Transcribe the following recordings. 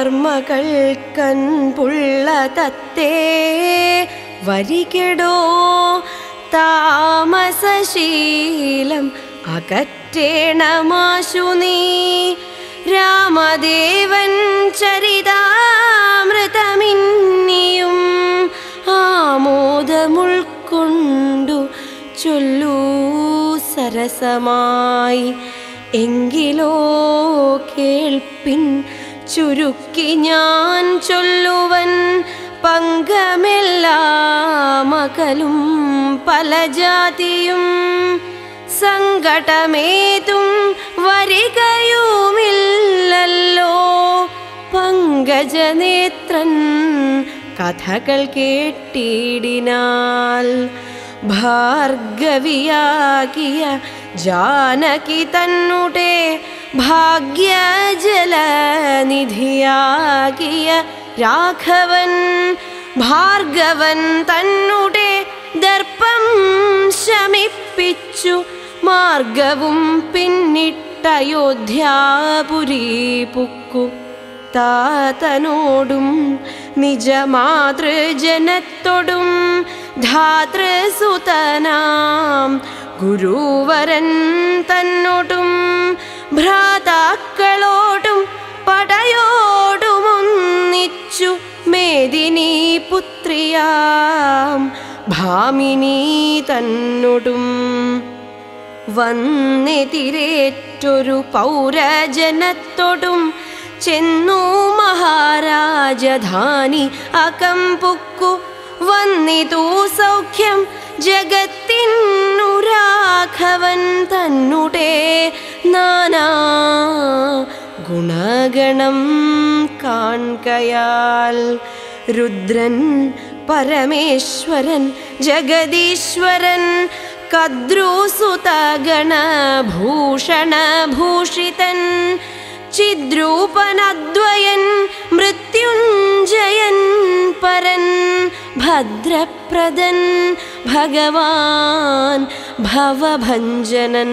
വാർമകൾ കൺപുള്ള തത്തേ വരികെടോ താമസശീലം അകറ്റേണമാശു നീ രാമദേവൻ ചരിതാമൃതമിന്നിയും ആമോദമുൾക്കൊണ്ടു ചൊല്ലൂ സരസമായി എങ്കിലോ കേൾപ്പിൻ ചുരുക്കി ഞാൻ ചൊല്ലുവൻ പങ്കമെല്ലാമകലും പല ജാതിയും സങ്കടമേതും വരികയുമില്ലല്ലോ പങ്കജനേത്രൻ കഥകൾ കേട്ടിടിനാൽ ഭാർഗവിയാകിയ ജാനകി തന്നുടെ ഭാഗ്യജലനിധിയാകിയ രാഘവൻ ഭാർഗവൻ തന്നുടെ ദർപ്പം ശമിപ്പിച്ചു മാർഗവും പിന്നിട്ടയോധ്യാപുരി പുക്കു താതനോടും നിജമാതൃജനത്തോടും ധാതൃസുതനാം ഗുരുവരൻ തന്നോടും ഭ്രാതാക്കളോടും പടയോടുമൊന്നിച്ചു മേദിനി പുത്രിയാം ഭാമിനി തന്നോടും വന്നെതിരേറ്റൊരു പൗരജനത്തോടും ചെന്നു മഹാരാജധാനി അകമ്പുക്കു വന്നിതു സൗഖ്യം ജഗത്തിനു രാഘവൻ തന്നുടെ നാനാ ഗുണഗണം കാൺകയാൽ രുദ്രൻ പരമേശ്വരൻ ജഗദീശ്വരൻ കദ്രൂസുതഗണഭൂഷണഭൂഷിതൻ ചിദ്രൂപനദ്വയൻ മൃത്യുഞ്ജയൻ പരൻ ഭദ്രപ്രദൻ ഭഗവാൻ ഭവഭഞ്ജനൻ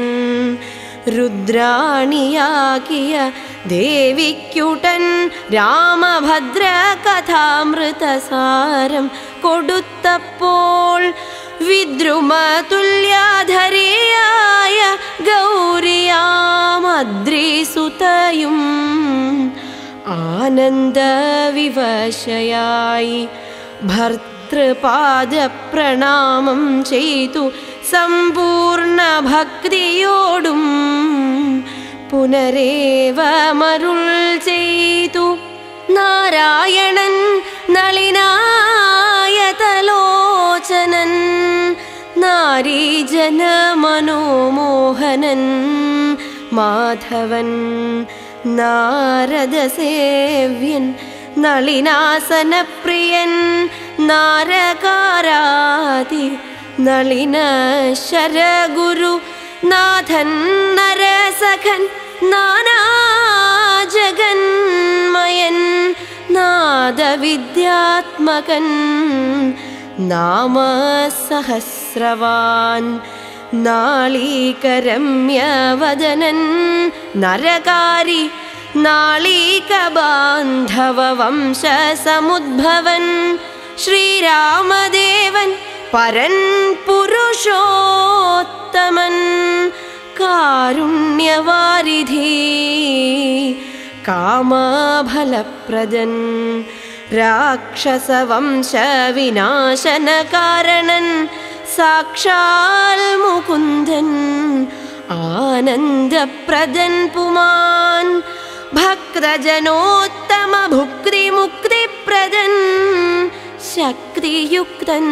രുദ്രാണിയാകിയ ദേവിക്കുട്ടൻ രാമഭദ്ര കഥാമൃതസാരം കൊടുത്തപ്പോൾ വിദ്രുമതുല്യാധരിയായ ഗൗരിയാമദ്രിസുതയും ആനന്ദവിവശയായി ഭർത്തൃപാദപ്രണാമം ചെയ്തു സമ്പൂർണ്ണ ഭക്തിയോടും പുനരേവ മരുൾ ചെയ്തു നാരായണൻ നളിനായതലോചനൻ നാരീജന മനോമോഹനൻ മാധവൻ നാരദസേവ്യൻ നളിനാസനപ്രിയൻ നാരകാരാതി നളിന ശരഗുരു നാഥൻ നരസഖൻ നാനാജഗന്മയൻ നാദവിദ്യാത്മകൻ നാമസഹസ്രവാൻ നാളീകരമ്യവദനൻ നരകാരി നാളീകബാന്ധവ വംശസമുദ്ഭവൻ ശ്രീരാമദേവൻ പരൻ പുരുഷോത്തമൻ കാരുണ്യവാരിധി കാമഫലപ്രദൻ രാക്ഷസവംശവിനാശനകാരണൻ സാക്ഷാൽ മുകുന്ദൻ ആനന്ദപ്രദൻ പുമാൻ ഭക്തജനോത്തമ ഭുക്തിമുക്തിപ്രദൻ ശക്തിയുക്തൻ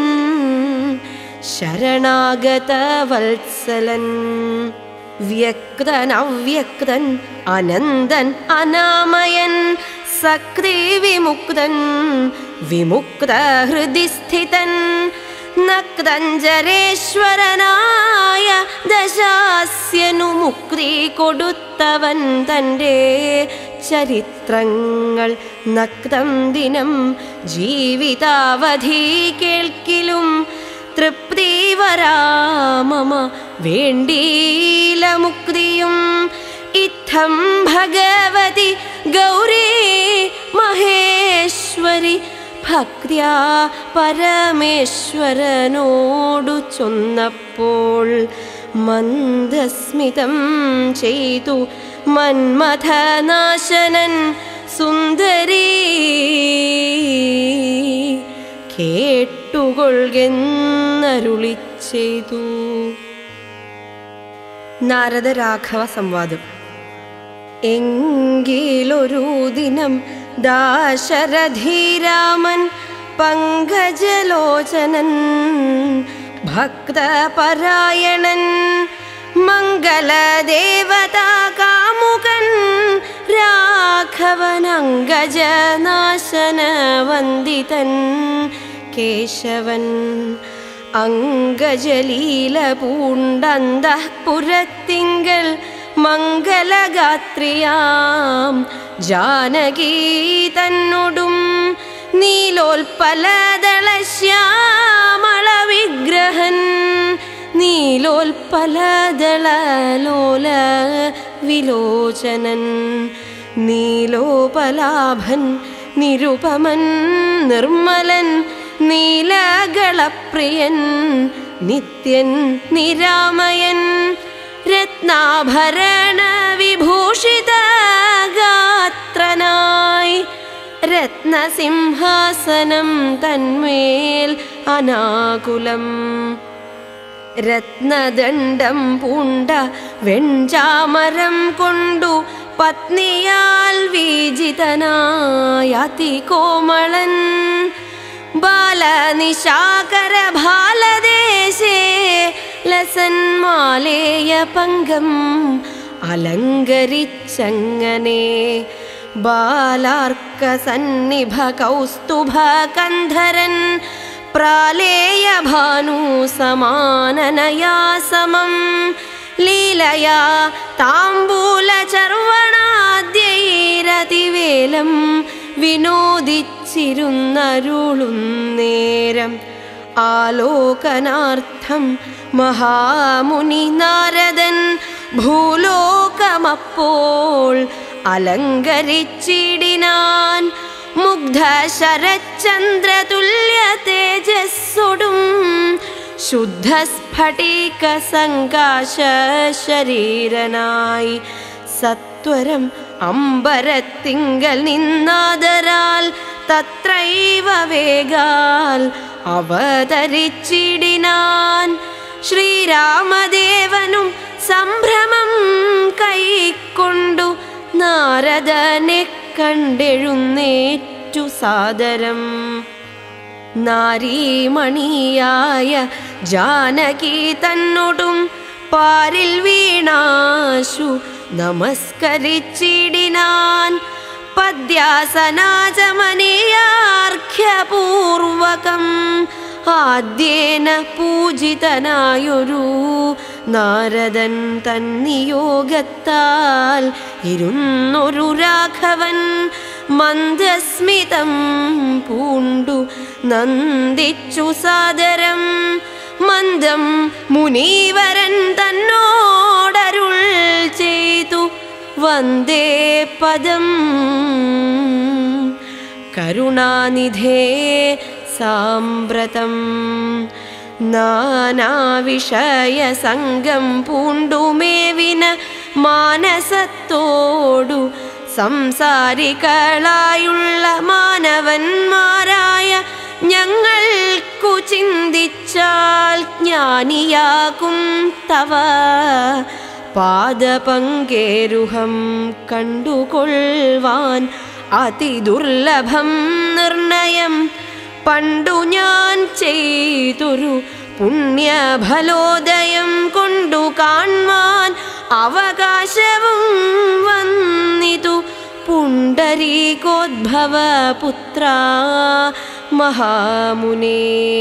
ശരണാഗതവത്സലൻ വ്യക്തൻ അവ്യക്തൻ അനന്തൻ അനാമയൻ സക്തി വിമുക്തൻ വിമുക്ത ഹൃദി സ്ഥിതൻ നക്തഞ്ചരേശ്വരനായ ദശാസ്യനു മുക്തി കൊടുത്തവൻ തൻ്റെ ചരിത്രങ്ങൾ നക്തം ദിനം ജീവിതാവധി കേൾക്കിലും തൃപ്തി വരാമമ വേണ്ടീല മുക്തിയും ഇത്തം ഭഗവതി ഗൗരീ മഹേശ്വരി ഭക്തിയാ പരമേശ്വരനോടു ചൊന്നപ്പോൾ മന്ദസ്മിതം ചെയ്തു മന്മഥനാശനൻ സുന്ദരീ കേട്ടുകൊള്ളുന്നരുളി ചെയ്തു നാരദരാഘവ സംവാദം എങ്കിലൊരു ദിനം ദാശരഥീരാമൻ പങ്കജലോചനൻ ഭക്തപരായണൻ മംഗളദേവതാ കാമുകൻ രാഘവനങ്കജനാശന വന്ദിതൻ കേശവൻ അങ്കജലീല പൂണ്ടന്തഃപുരത്തിങ്കൽ മംഗലഗാത്രിയാം ജാനകീ തന്നൊടും നീലോൽപലദളശ്യാമള വിഗ്രഹൻ നീലോൽപലദളലോല വിലോചനൻ നീലോപലാഭൻ നിരുപമൻ നിർമ്മലൻ നീലകളപ്രിയൻ നിത്യൻ നിരാമയൻ രത്നാഭരണ വിഭൂഷിത ഗാത്രനായി രത്നസിംഹാസനം തന്മേൽ അനാകുലം രത്നദണ്ഡം പൂണ്ട വെഞ്ചാമരം കൊണ്ടു പത്നിയാൽ വീജിതനായ അതികോമളൻ ബാലനിശാകര ബാലദേശേ ലസന്മാലേയ പങ്കം അലങ്കരിച്ചങ്ങനെ ബാലാർക്ക സന്നിഭ കൗസ്തുഭ കന്ധരൻ പ്രാലേയ ഭാനു സമാനനയാ സമം ലീലയാ താമ്പൂല ചർവണാദ്യൈരതിവേലം വിനോദിച്ചിരുന്നരുളുന്നേരം ആലോകനാർത്ഥം മഹാമുനി നാരദൻ ഭൂലോകമപ്പോൾ അലങ്കരിച്ചിടിനാൻ മുഗ്ധ ശരചന്ദ്രതുല്യ തേജസ്സൊടും ശുദ്ധ സ്ഫടിക സങ്കാശ ശരീരനായി സത്വരം അമ്പരത്തിങ്കൽ നിന്നാദരാൽ തത്രൈവ വേഗാൽ അവതരിച്ചിടിനാൻ ശ്രീരാമദേവനും സംഭ്രമം കൈക്കൊണ്ടു നാരദനെ കണ്ടെഴുന്നേറ്റു സാദരം നാരീമണിയായ ജാനകി തന്നോടും പാരിൽ വീണാശു നമസ്കരിച്ചിടിനാൻ പദ്യാസനാചമനീയാർഘ്യപൂർവകം ആദ്യേന പൂജിതനായൊരു നാരദൻ തന്നിയോഗത്താൽ ഇരുന്നൊരു രാഘവൻ മന്ദസ്മിതം പൂണ്ടു നന്ദിച്ചു സാദരം മന്ദം മുനീവരൻ തന്നോടരുൾ ചെയ്തു വന്ദേ പദം കരുണാനിധേ സാമ്പ്രതം നാനാവിഷയസംഗം പൂണ്ടുമേവിന മാനസത്തോടു സംസാരികളായുള്ള മാനവന്മാരായ ഞങ്ങൾക്കു ചിന്തിച്ചാൽ ജ്ഞാനിയാകും തവ പാദപങ്കേരുഹം കണ്ടുകൊള്ളുവാൻ അതിദുർലഭം നിർണയം പണ്ടു ഞാൻ ചെയ്തൊരു പുണ്യഫലോദയം കൊണ്ടു കാൺമാൻ അവകാശവും വന്നിതു പുണ്ടരീകോദ്ഭവ പുത്ര മഹാമുനേ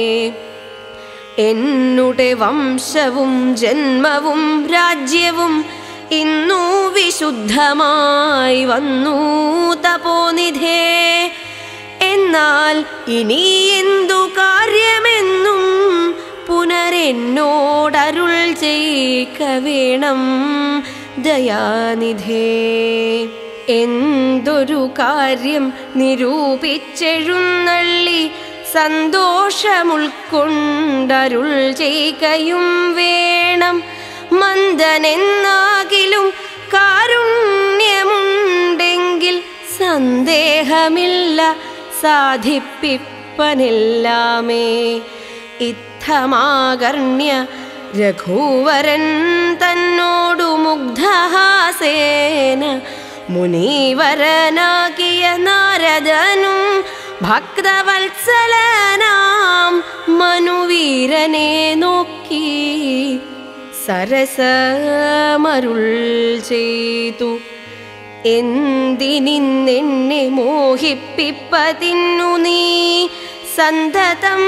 എന്നുടെ വംശവും ജന്മവും രാജ്യവും ഇന്നു വിശുദ്ധമായി വന്നു തപോനിധേ എന്നാൽ ഇനി എന്തു കാര്യമെന്നും പുനരെന്നോടരുൾ ചെയ്ക വേണം ദയാനിധേ എന്തൊരു കാര്യം നിരൂപിച്ചെഴുന്നള്ളി സന്തോഷമുൾക്കൊണ്ടരുൾ ചെയ്കയും വേണം മന്ദനെന്നാകിലും കാരുണ്യമുണ്ടെങ്കിൽ സന്ദേഹമില്ല സാധിപ്പിപ്പനെല്ലാമേ ഇത്തമാകർണ്യ രഘുവരൻ തന്നോടു മുഗ്ധഹാസേന മുനീവരനാകിയ നാരദനും ഭക്തവത്സലനാം മനുവീരനെ നോക്കി സരസമരുൾ ചെയ്തു എന്തിനിന്നെന്നെ മോഹിപ്പിപ്പതിന്നു നീ സന്തതം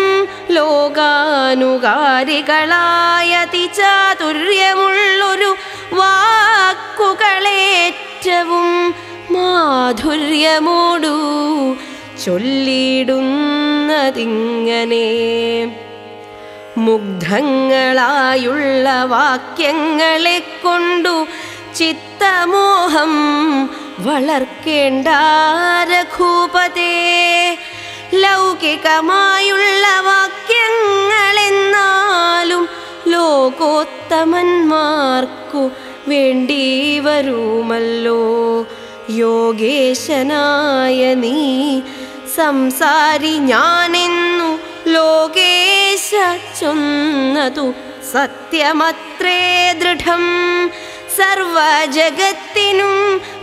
ലോകാനുകാരികളായതി ചാതുര്യമുള്ളൊരു വാക്കുകളേറ്റവും മാധുര്യമോടു ചൊല്ലിടുന്നതിങ്ങനെ മുഗ്ധങ്ങളായുള്ള വാക്യങ്ങളെ കൊണ്ടു ചിത്തമോഹം വളർക്കേണ്ട രഘൂപതേ ലൗകികമായുള്ള വാക്യങ്ങളെന്നാലും ലോകോത്തമന്മാർക്കു വേണ്ടി വരുമല്ലോ യോഗേശനായ നീ സംസാരി ഞാനെന്നു ലോകേശ ചൊന്നതു സത്യമത്രേ ദൃഢം സർവജഗത്തിനും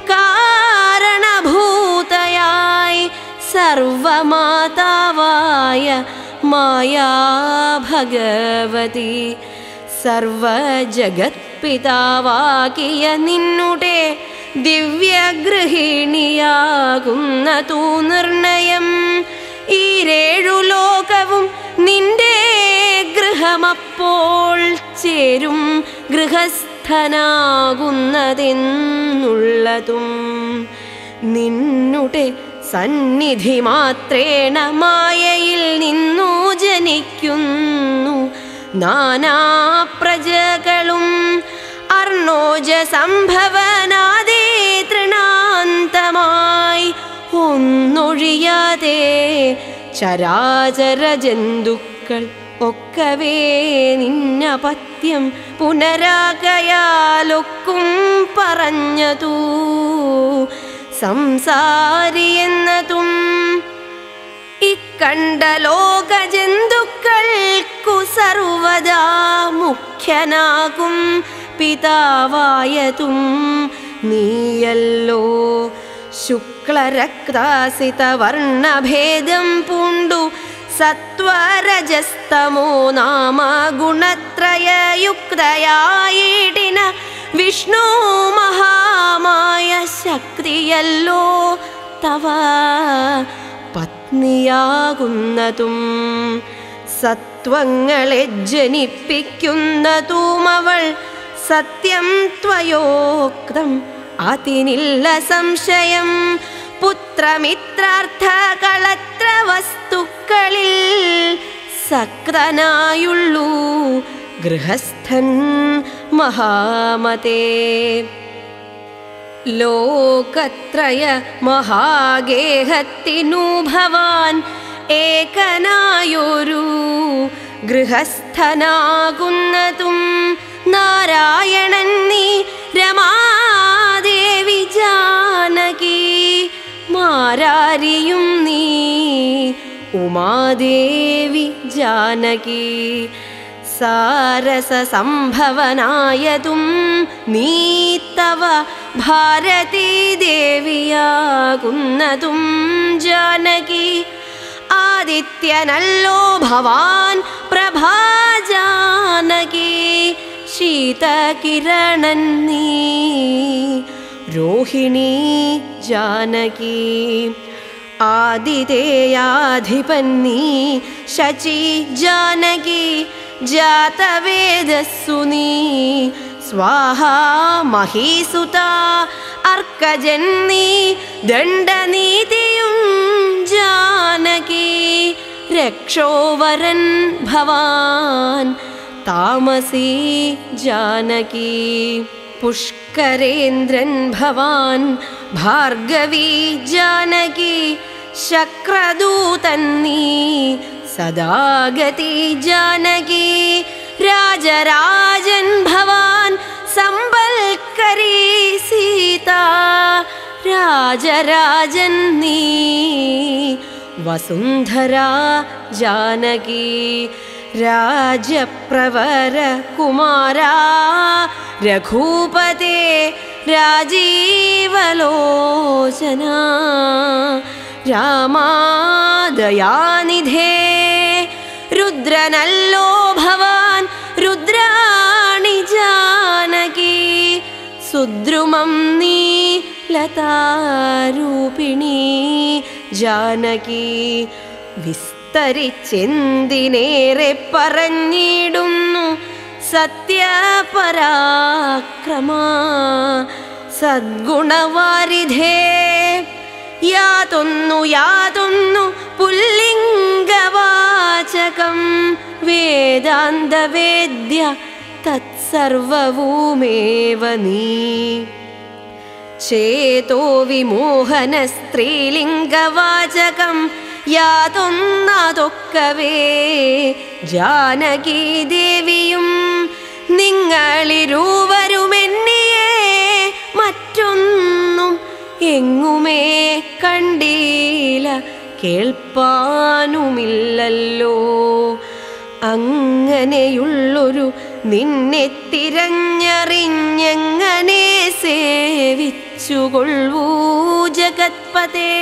കാരണഭൂതയായി സർവമാതാവായ മായാ ഭഗവതി സർവജഗത്പിതാവാകിയ നിന്നുടെ ദിവ്യഗൃഹിണിയാകുന്നതു നിർണയം ഈരേഴു ലോകവും നിന്റെ ഗൃഹമപ്പോൾ ചേരും ഗൃഹസ്ഥനാകുന്നതെന്നുള്ളതും നിന്നുടെ സന്നിധി മാത്രേണ മായയിൽ നിന്നു ജനിക്കുന്നു നാനാ പ്രജകളും അർണോജ സംഭവനാദേ തൃണാന്തമായി ഒന്നൊഴിയാതെ ചരാചര ജന്തുക്കൾ ഒക്കവേ നിന്നപത്യം പുനരാകയാലൊക്കും പറഞ്ഞതു സംസാരിയെന്നതും ഇക്കണ്ട ലോകജന്തുക്കൾക്കു സർവദാ മുഖ്യനാകും പിതാവായതും നീയല്ലോ ശുക്ലരക്താസിത വർണ്ണഭേദം പൂണ്ടു സത്വരജസ്തമോ നാമ ഗുണത്രയയുക്തയായിടിന വിഷ്ണു മഹാമായ ശക്തിയല്ലോ തവ പത്നിയാകുന്നതും സത്വങ്ങളെ ജനിപ്പിക്കുന്നതുമവൾ സത്യം ത്വയോക്തം അതിനില്ല സംശയം പുത്രമിത്രാർത്ഥ കളത്ര വസ്തുക്കളിൽ സക്തനായുള്ളൂ ഗൃഹസ്ഥൻ മഹാമതേ ലോകത്രയ മഹാഗേഹത്തിനു ഭവാൻ ഏകനായൊരു ഗൃഹസ്ഥനാകുന്നതും നാരായണൻ നീ രമാദേവി ജാനകി മാരാരിയും നീ ഉമാദേവി ജാനകി സാരസ സംഭവനായതും നീ തവ ഭാരതീ ദേവിയാകുന്നതും ജാനകി ആദിത്യനല്ലോ ഭവാൻ പ്രഭാജാനകി ശീതകിരണൻ നീ രോഹിണി ജാനകി ആദിതേയാധിപൻ നീ ശചി ജാനകി ജാതവേദസ്സു നീ സ്വാഹാ മഹീസുത അർക്കജൻ നീ ദണ്ഡനീതിയും ജാനകി രക്ഷോവരൻ ഭവാൻ താമസീ ജാനകി പുഷ്കരേന്ദ്രൻ ഭവാൻ ഭാർഗവീ ജാനകി ശക്രദൂതൻ നീ സദാഗതി ജാനകി രാജരാജൻ ഭവാൻ സമ്പൽക്കരീ സീത രാജരാജൻ നീ വസുന്ധരാ ജാനകി രാജപ്രവര കുമാരാ രഘൂപതേ രാജീവലോചന രാമാദയാനിധേ രുദ്രനല്ലോ ഭവാൻ രുദ്രാണി ജാനകി സുദ്രുമം നീ ലതാരൂപിണി ജാനകി വിസ്തരിച്ചെന്തിനേറെ പറഞ്ഞിടുന്നു സത്യപരാക്രമ സദ്ഗുണവാരിധേ യാതൊന്നു യാതൊന്നു പുല്ലിംഗവാചകം വേദാന്തവേദ്യ തത്സർവവുമേവ നീ ചേതോ വിമോഹന സ്ത്രീലിംഗവാചകം യാതൊന്നതൊക്കവേ ജാനകി ദേവിയും നിങ്ങളിരുവരുമെന്നിയേ മറ്റൊന്നും എങ്ങുമേ കണ്ടീല കേൾപ്പാനുമില്ലല്ലോ അങ്ങനെയുള്ളൊരു നിന്നെ തിരഞ്ഞറിഞ്ഞെങ്ങനെ സേവിച്ചുകൊള്ളൂ ജഗത്പതേ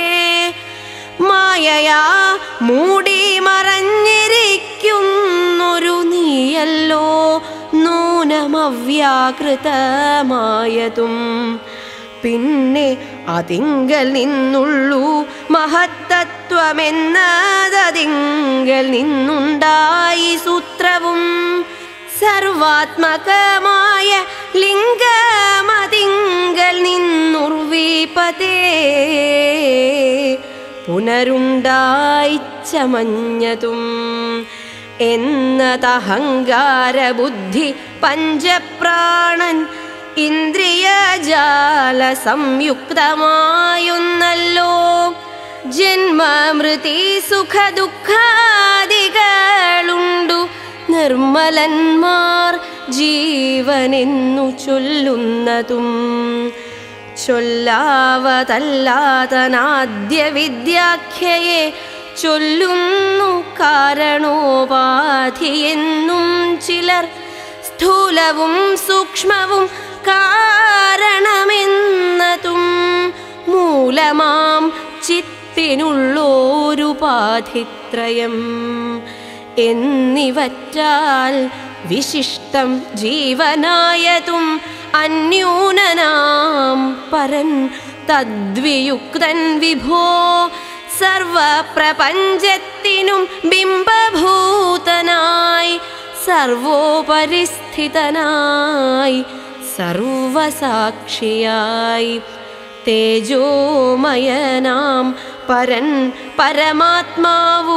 മായയാ മൂടി മറഞ്ഞിരിക്കുന്നൊരു നീയല്ലോ നൂനമവ്യാകൃതമായതും പിന്നെ അതിങ്കൽ നിന്നുള്ളൂ മഹത്തത്വമെന്നതിങ്കൽ നിന്നുണ്ടായി സൂത്രവും സർവാത്മകമായ ലിംഗമതിങ്കൽ നിന്നുർവീപതേ പുനരുണ്ടായി ചമഞ്ഞതും എന്നതഹങ്കാര ബുദ്ധി പഞ്ചപ്രാണൻ ഇന്ദ്രിയജാല സംയുക്തമായുന്നല്ലോ ജന്മമൃതി സുഖ ദുഃഖാദികളുണ്ടു നിർമ്മലന്മാർ ജീവനെന്നു ചൊല്ലുന്നതും ചൊല്ലാവതല്ലാതനാദ്യ വിദ്യാഖ്യയെ ചൊല്ലുന്നു കാരണോപാധിയെന്നും ചിലർ സ്ഥൂലവും സൂക്ഷ്മവും കാരണമെന്നതും മൂലമാം ചിത്തിനുള്ളോരുപാധിത്രയം എന്നിവറ്റാൽ വിശിഷ്ടം ജീവനായതും അന്യൂനനാം പരൻ തദ്വിയുക്തൻ വിഭോ സർവപ്രപഞ്ചത്തിനും ബിംബഭൂതനായി സർവോപരിസ്ഥിതനായി സർവസാക്ഷിയായി തേജോമയനാം പരൻ പരമാത്മാവു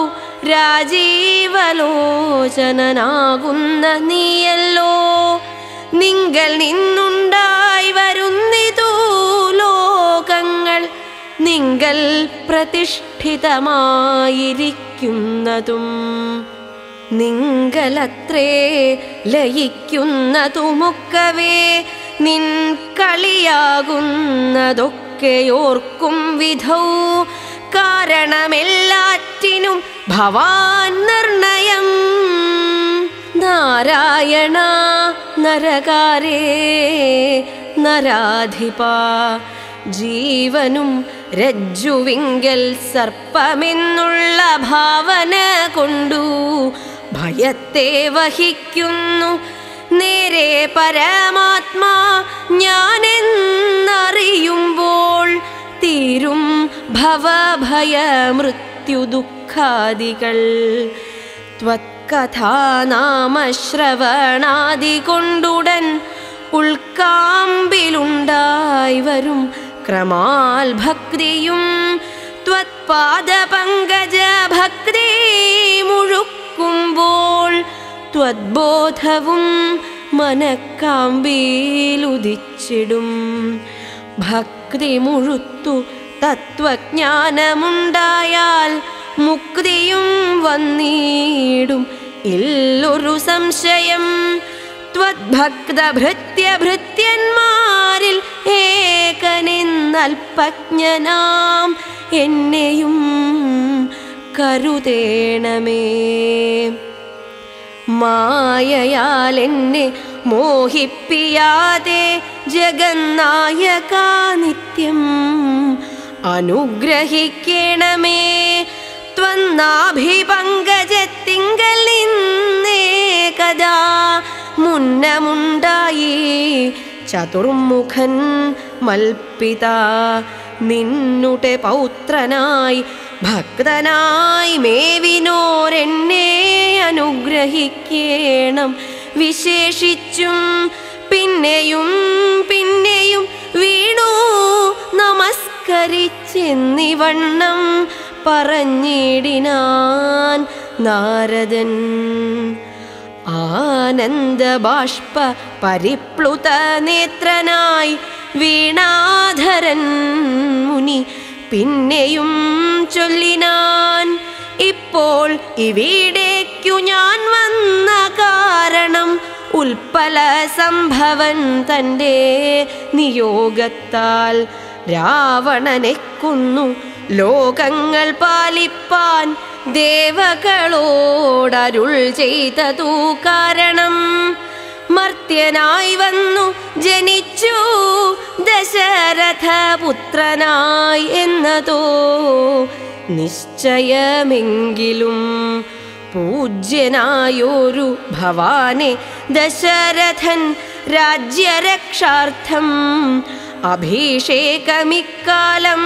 രാജീവലോചനനാകുന്ന നീയല്ലോ നിങ്കൽ നിന്നുണ്ടായി വരുന്നിതു ലോകങ്ങൾ നിങ്കൽ പ്രതിഷ്ഠിതമായിരിക്കുന്നതും നിങ്കലത്രേ ലയിക്കുന്നതുമൊക്കവേ നിൻ കളിയാകുന്നതൊക്കെ ഓർക്കും വിധൗ കാരണമെല്ലാറ്റിനും ഭവാൻ നിർണയം നാരായണ നരകാരേ നരാധിപ ജീവനും രജ്ജുവിങ്കൽ സർപ്പമെന്നുള്ള ഭാവന കൊണ്ടു ഭയത്തെ വഹിക്കുന്നു നേരെ പരമാത്മാ ഞാനെന്നറിയുമ്പോൾ തീരും ഭവഭയ മൃത്യു ദുഃഖാദികൾ ത്വത്കഥാനാമശ്രവണാദി കൊണ്ടുടൻ ഉൾക്കാമ്പിലുണ്ടായി വരും ക്രമാൽ ഭക്തിയും ത്വത്പാദപങ്കജ ഭക്തി മുഴുക്കുമ്പോൾ ത്വദ്ബോധവും മനക്കാമ്പിയിലുദിച്ചിടും ഭക്തി മുഴുത്തു തത്വജ്ഞാനമുണ്ടായാൽ മുക്തിയും വന്നിടും ഇല്ലൊരു സംശയം ത്വദ്ഭക്തഭൃത്യഭൃത്യന്മാരിൽ ഏകനെന്നൽപജ്ഞനാം എന്നെയും കരുതേണമേ മായയാൽ എന്നെ മോഹിപ്പിയാതെ ജഗന്നായക നിത്യം അനുഗ്രഹിക്കണമേ ത്വന്നാഭിപങ്കജത്തിങ്കൽ നിന്നേ കഥാ മുന്നമുണ്ടായി ചതുർമുഖൻ മൽപ്പിത നിന്നുടെ പൗത്രനായി ഭക്തനായി മേവിനോരെന്നെ അനുഗ്രഹിക്കേണം വിശേഷിച്ചും പിന്നെയും പിന്നെയും വീണു നമസ്കരിച്ചെന്നിവണ്ണം പറഞ്ഞിടിനാൻ നാരദൻ ആനന്ദബാഷ്പ പരിപ്ലുത നേത്രനായി വീണാധരൻ മുനി പിന്നെയും ചൊല്ലിനാൻ ഇപ്പോൾ ഇവിടേക്കു ഞാൻ വന്ന കാരണം ഉൽപ്പല സംഭവൻ തൻ്റെ നിയോഗത്താൽ രാവണനെ കൊന്നു ലോകങ്ങൾ പാലിപ്പാൻ ദേവകളോടരുൾ ചെയ്തതു കാരണം മർത്യനായി വന്നു ജനിച്ചു ദശരഥപുത്രനായി എന്നതോ നിശ്ചയമെങ്കിലും പൂജ്യനായൊരു ഭവാനെ ദശരഥൻ രാജ്യരക്ഷാർത്ഥം അഭിഷേകമിക്കാലം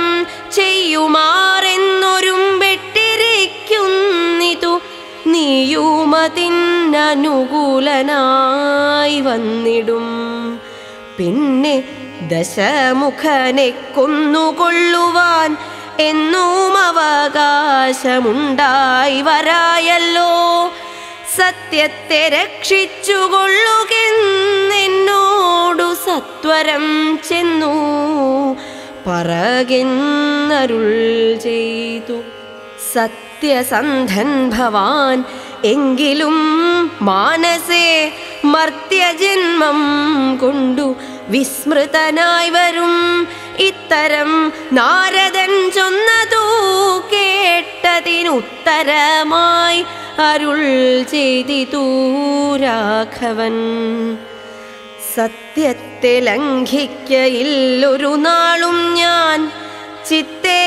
ചെയ്യുമാറെന്നൊരുമ്പെട്ടിരിക്കുന്നിതു നീയുമതിനനുകൂലനായി വന്നിടും പിന്നെ ദശമുഖനെ കൊന്നുകൊള്ളുവാൻ എന്നും അവകാശമുണ്ടായി വരായല്ലോ സത്യത്തെ രക്ഷിച്ചുകൊള്ളുകെന്നെന്നോടു സത്വരം ചെന്നു പറകെന്നരുൾ ചെയ്തു സത്യസന്ധൻ ഭവാൻ എങ്കിലും മാനസേ മർത്യജന്മം കൊണ്ടു വിസ്മൃതനായി വരും ഇത്തരം നാരദൻ ചൊന്നതു കേട്ടതിനുത്തരമായി അരുൾ ചെയ്തിതു രാഘവൻ സത്യത്തെ ലംഘിക്കയില്ലൊരു നാളും ഞാൻ ചിത്തേ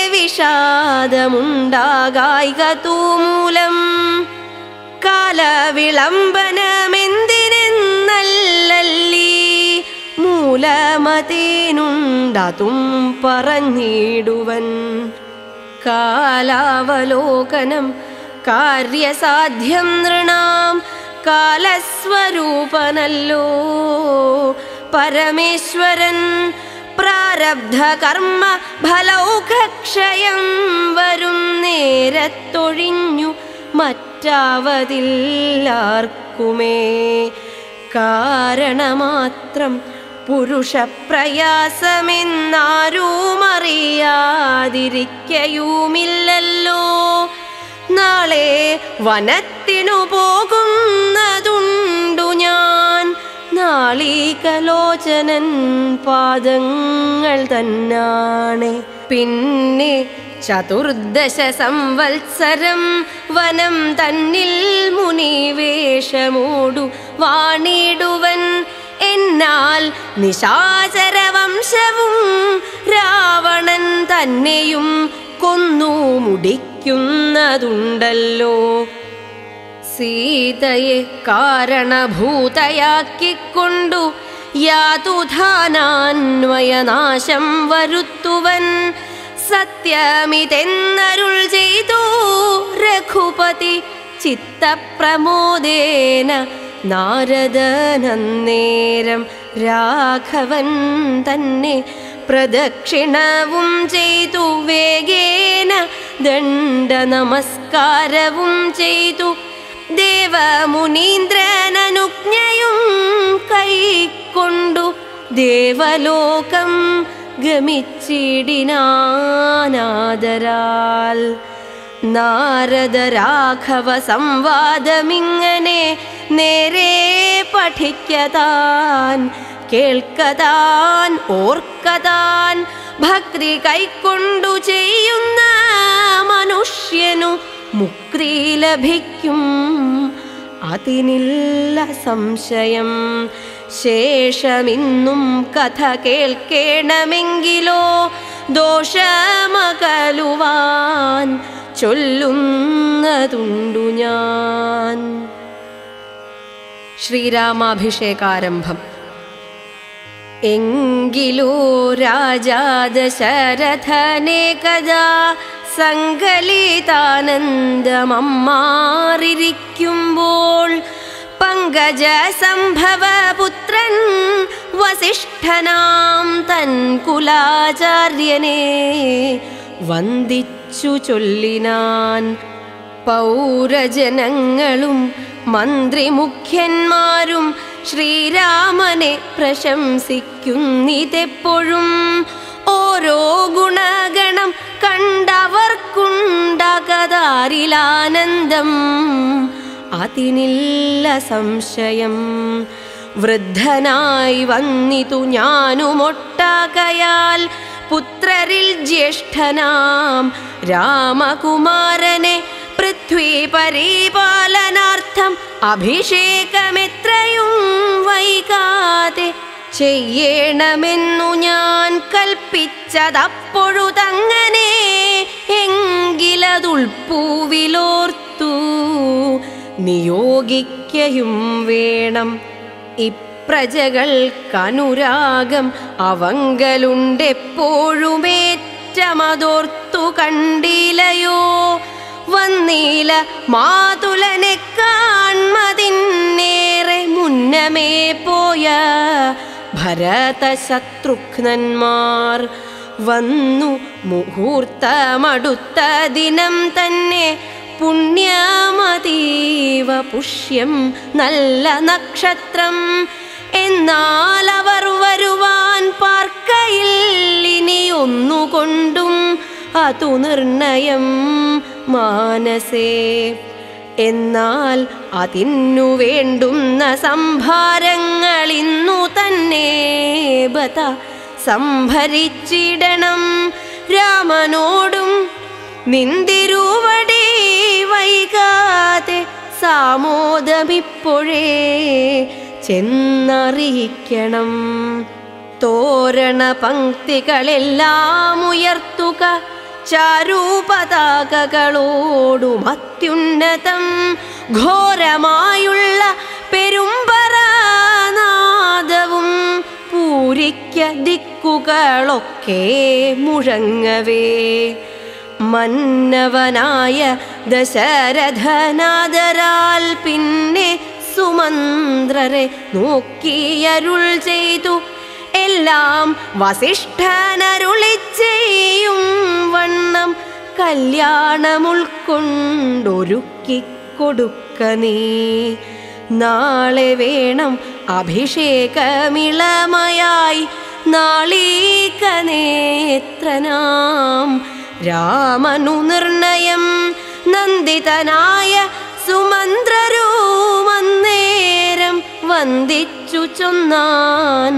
വിഷാദമുണ്ടാകായികതൂ മൂലം കാലവിളംബനമെന്തിനെന്നല്ലല്ലീ മൂലമതേനുണ്ടതും പറഞ്ഞിടുവൻ കാലാവലോകനം കാര്യസാധ്യം നൃണാം കാലസ്വരൂപനല്ലോ പരമേശ്വരൻ പ്രാരബ്ധ കർമ്മ ഫലൗഖക്ഷയം വരും നേരത്തൊഴിഞ്ഞു മറ്റാവതില്ലാർക്കുമേ കാരണമാത്രം പുരുഷപ്രയാസമെന്നാരുമറിയാതിരിക്കയുമില്ലല്ലോ നാളെ വനത്തിനു പോകുന്നതുണ്ടു ഞാൻ നാളീകലോചനൻ പാദങ്ങൾ തന്നാണ് പിന്നെ ചതുർദശ സംവത്സരം വനം തന്നിൽ മുനിവേഷമോടു വാണിടുവൻ എന്നാൽ നിശാചരവംശവും രാവണൻ തന്നെയും കൊന്നു മുടിക്കുന്നതുണ്ടല്ലോ സീതയെ കാരണഭൂതയാക്കിക്കൊണ്ടു യാതുധാനാന്വയനാശം വരുത്തുവൻ സത്യമിതെന്നരുൾ ചെയ്തു രഘുപതി ചിത്തപ്രമോദേന നാരദനന്നേരം രാഘവൻ തന്നെ പ്രദക്ഷിണവും ചെയ്തു വേഗേന ദണ്ഡ നമസ്കാരവും ചെയ്തു ദേവമുനീന്ദ്രനനുജ്ഞയും കൈക്കൊണ്ടു ദേവലോകം ഗമിച്ചിടിനാനാദരാൽ നാരദ രാഘവ സംവാദമിങ്ങനെ നേരെ പഠിക്കതാൻ കേൾക്കതാൻ ഓർക്കതാൻ ഭക്തി കൈക്കൊണ്ടു ചെയ്യുന്ന മനുഷ്യനു മുക്തി ലഭിക്കും അതിനില്ല സംശയം ശേഷമിന്നും കഥ കേൾക്കേണമെങ്കിലോ ദോഷമകലുവാൻ ചൊല്ലുന്നതുണ്ടു ഞാൻ ശ്രീരാമാഭിഷേകാരംഭം എങ്കിലോ രാജാ ദശരഥനെ കഥാ സങ്കലിതാനന്ദമമ്മാറിരിക്കുമ്പോൾ പങ്കജ സംഭവ പുത്രൻ വസിഷ്ഠനാം തൻ കുലാചാര്യനെ വന്ദിച്ചു ചൊല്ലിനാൻ പൗരജനങ്ങളും മന്ത്രിമുഖ്യന്മാരും ശ്രീരാമനെ പ്രശംസിക്കുന്നിതെപ്പോഴും ഓരോ ഗുണഗണം കണ്ടവർക്കുണ്ടകതാരിലാനന്ദം അതിനില്ല സംശയം വൃദ്ധനായി വന്നിതു ഞാനുമൊട്ടാകയാൽ പുത്രരിൽ ജ്യേഷ്ഠനാം രാമകുമാരനെ പൃഥ്വി പരിപാലനാർത്ഥം അഭിഷേകമെത്രയും വൈകാതെ ചെയ്യണമെന്നു ഞാൻ കൽപ്പിച്ചതപ്പോഴു തങ്ങനെ എങ്കിലതുൾപ്പൂവിലോർത്തു നിയോഗിക്കയും വേണം ഇപ്രജകൾക്കനുരാഗം അവങ്കലുണ്ടെപ്പോഴുമേറ്റമതോർത്തു കണ്ടിലയോ വന്നീല മാതുലനെ കാൺമതിന്നേറെ മുന്നമേ പോയ ഭരതശത്രുഘ്നന്മാർ വന്നു മുഹൂർത്തമടുത്ത ദിനം തന്നെ പുണ്യമതീവ പുഷ്യം നല്ല നക്ഷത്രം എന്നാൽ അവർ വരുവാൻ പാർക്കയിൽ ഇനി ഒന്നുകൊണ്ടും അതു നിർണയം മാനസേ എന്നാൽ അതിനു വേണ്ടുന്ന സംഭാരങ്ങൾ ഇന്നു തന്നെ ബത സംഭരിച്ചിടണം രാമനോടും നിന്തിരുവടി വൈകാതെ സാമോദമിപ്പോഴേ ചെന്നറിയിക്കണം തോരണ പങ്ക്തികളെല്ലാം ഉയർത്തുക ചാരൂപതാകകളോടും അത്യുന്നതം ഘോരമായുള്ള പെരുമ്പറാനാദവും പൂരിക്ക ദിക്കുകളൊക്കെ മുഴങ്ങവേ മന്നവനായ ദശരഥനാദരാൽ പിന്നെ സുമന്ത്രരെ നോക്കിയരുൾ ചെയ്തു എല്ലാം വസിഷ്ഠനരുളി ചെയ്യും വണ്ണം കല്യാണമുൾക്കൊണ്ടൊരുക്കി കൊടുക്ക നീ നാളെ വേണം അഭിഷേകമിളമയായി നാളീക നേത്രനാം രാമനു നിർണയം നന്ദിതനായ സുമന്ത്രരൂമന്നേരം വന്ദിച്ചു ചൊന്നാൻ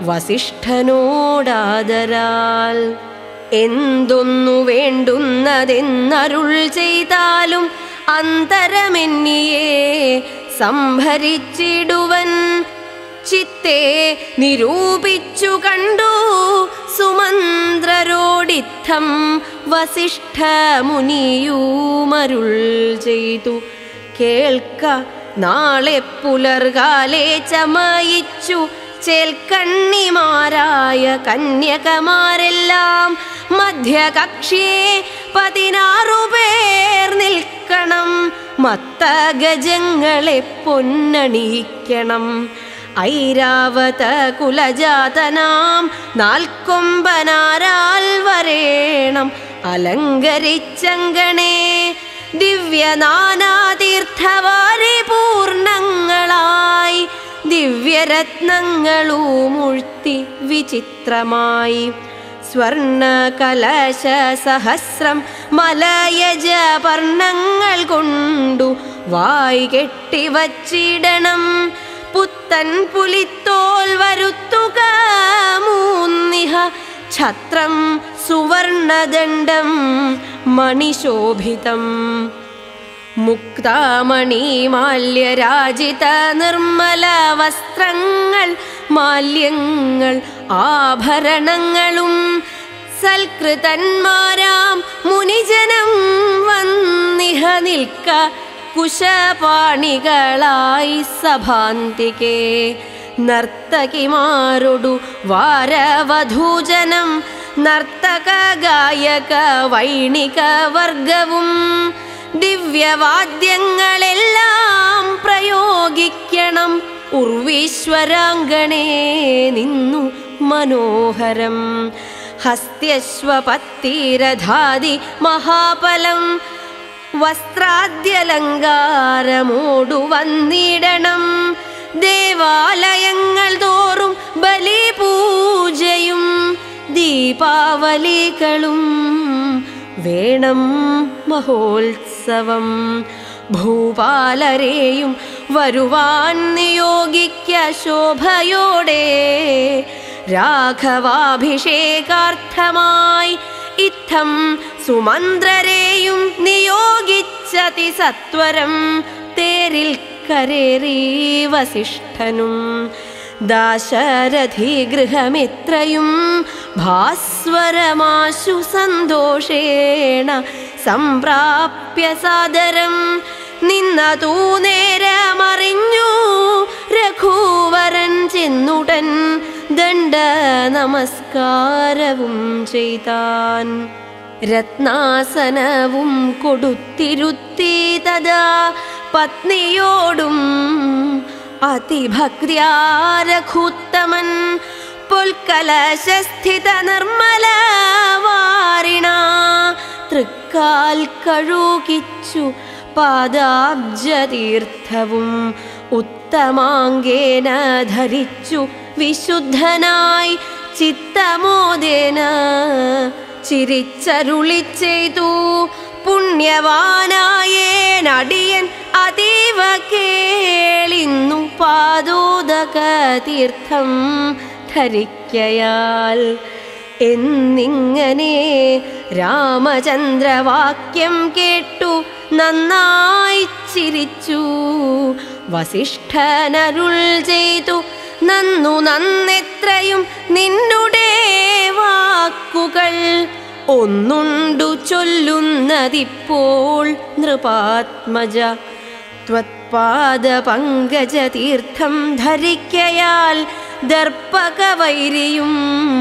വസിഷ്ഠനോടാദരാൽ എന്തൊന്നു വേണ്ടുന്നതെന്നരുൾ ചെയ്താലും അന്തരമെന്നിയെ സംഭരിച്ചിടുവൻ ചിത്തെ നിരൂപിച്ചു കണ്ടു സുമന്ത്രരോടിത്തം വസിഷ്ഠ മുനിയൂമരുൾ ചെയ്തു കേൾക്ക നാളെ പുലർകാലെ ചമയിച്ചു ചേൽക്കണ്ണിമാരായ കന്യകമാരെല്ലാം മധ്യകക്ഷിയെ പതിനാറു പേർ നിൽക്കണം മത്തഗജങ്ങളെ പൊന്നണിയിക്കണം ഐരാവത കുലജാതനാം നാൽക്കൊമ്പനാരാൽ വരേണം അലങ്കരിച്ചങ്കണേ ദിവ്യനാനാതീർത്ഥവാരി പൂർണ്ണങ്ങളായി ദിവ്യരത്നങ്ങളുമുഴ്ത്തി വിചിത്രമായി സ്വർണ കലശ സഹസ്രം മലയജ പർണങ്ങൾ കൊണ്ടു വായി കെട്ടിവച്ചിടണം പുത്തൻ പുലിത്തോൽ വരുത്തുക മൂന്നിഹ ഛത്രം സുവർണദണ്ഡം മണിശോഭിതം മുക്താമണി മാല്യരാജിത നിർമ്മല വസ്ത്രങ്ങൾ മാല്യങ്ങൾ ആഭരണങ്ങളും സൽകൃതന്മാരാം മുനിജനം വന്നിഹ നിൽക്ക കുശപാണികളായി സഭാന്തികേ നർത്തകിമാരൊടു വാരവധൂജനം നർത്തക ഗായക വൈണിക വർഗവും ദിവ്യവാദ്യങ്ങളെല്ലാം പ്രയോഗിക്കണം ഉർവീശ്വരാങ്കണേ നിന്നു മനോഹരം ഹസ്ത്യശ്വപത്തിരധാതി മഹാഫലം വസ്ത്രാദ്യലങ്കാരമോടു വന്നിടണം ദേവാലയങ്ങൾ തോറും ബലിപൂജയും ദീപാവലികളും വേണം മഹോത്സവം ഭൂപാലരെയും വരുവാൻ നിയോഗിക്ക ശോഭയോടെ രാഘവാഭിഷേകാർത്ഥമായി ഇത്തം സുമന്ത്രരെയും നിയോഗിച്ചതി സത്വരം തേരിൽ കരേറി വസിഷ്ഠനും ദാശരഥി ഗൃഹമിത്രയും ഭാസ്വരമാശു സന്തോഷേണ സംപ്രാപ്യ സാദരം നിന്നതൂ നേരമറിഞ്ഞു രഘുവരൻ ചെന്നുടൻ ദണ്ഡ നമസ്കാരവും ചെയ്താൻ രത്നാസനവും കൊടുത്തിരുത്തി തഥാ പത്നിയോടും അതിഭക്ര്യാരഘുത്തമൻ പൊൽക്കലശസ്ഥിത നിർമ്മല വാരിണ തൃക്കാൽ കഴുകിച്ചു പാദാബ്ജതീർത്ഥവും ഉത്തമാങ്കേന ധരിച്ചു വിശുദ്ധനായി ചിത്തമോദേന ചിരിച്ചരുളി ചെയ്തു പുണ്യവാനായേനടിയൻ അതീവ കേളിന്നു പാദോദക തീർത്ഥം ധരിക്കയാൽ എന്നിങ്ങനെ രാമചന്ദ്രവാക്യം കേട്ടു നന്നായി ചിരിച്ചു വസിഷ്ഠനരുൾ ചെയ്തു നന്നു നന്നെത്രയും നിന്നുടെ വാക്കുകൾ ഒന്നുണ്ടു ചൊല്ലുന്നതിപ്പോൾ നൃപാത്മജ ത്വത്പാദ പങ്കജ തീർത്ഥം ധരിക്കയാൽ ദർപ്പകവൈരിയും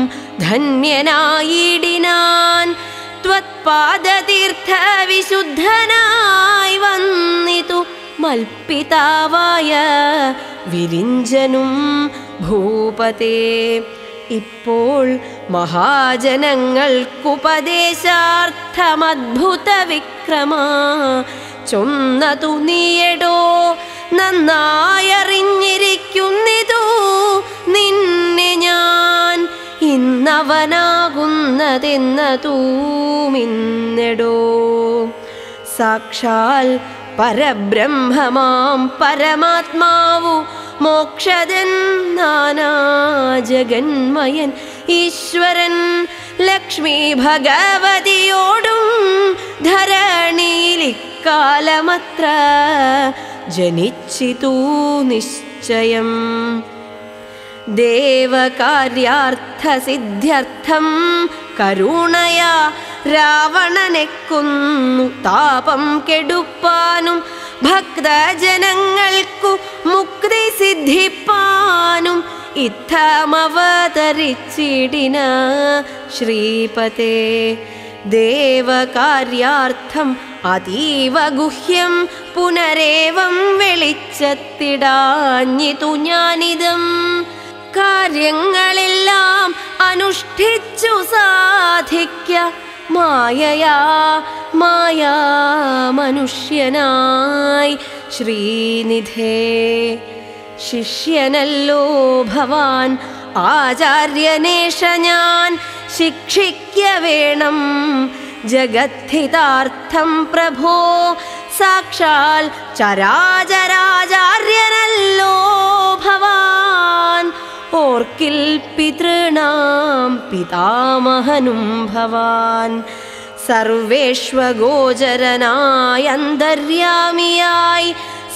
ധന്യനായിടിനാൻ ത്വത്പാദതീർത്ഥ വിശുദ്ധനായി വന്നിതു മൽപ്പിതാവായ വിരിഞ്ചനും ഭൂപതേ ഇപ്പോൾ മഹാജനങ്ങൾക്കുപദേശാർത്ഥമദ്ഭുത വിക്രമ ചൊന്നതു നീയടോ നന്നായറിഞ്ഞിരിക്കുന്നിതു നിന്നെ ഞാൻ ഇന്നവനാകുന്നതെന്നതൂമിന്നെടോ സാക്ഷാൽ പരബ്രഹ്മമാം പരമാത്മാവു മോക്ഷതൻ നാനാജഗന്മയൻ ഈശ്വരൻ ലക്ഷ്മി ഭഗവതിയോടും ധരണിയിൽ ഇക്കാലമത്ര ജനിച്ചിതു നിശ്ചയം ദേവകാര്യാർത്ഥസിദ്ധ്യർത്ഥം കരുണയാ രാവണനെ കൊന്നു താപം കെടുപ്പാനും ഭക്തജനങ്ങൾക്കു മുക്തി സിദ്ധിപ്പാനും ഇത്തമവതരിച്ചിടിന ശ്രീപതേ ദേവകാര്യാർത്ഥം അതീവ ഗുഹ്യം പുനരേവം വെളിച്ചത്തിടാഞ്ഞിതു ഞാനിതം കാര്യങ്ങളെല്ലാം അനുഷ്ഠിച്ചു സാധിക്ക മായയാ മായാ മനുഷ്യനായി ശ്രീനിധേ ശിഷ്യനല്ലോ ഭവാൻ ആചാര്യനേഷ ഞാൻ ശിക്ഷിക്ക വേണം ജഗദ്ധിതാർത്ഥം പ്രഭോ സാക്ഷാൽ ചരാചരാചാര്യനല്ലോ ഭവാൻ ഓർക്കിൽ പിതൃണാം പിതാമഹനും ഭവാൻ സർവേഷ്വഗോചരനായ അന്തര്യാമിയായി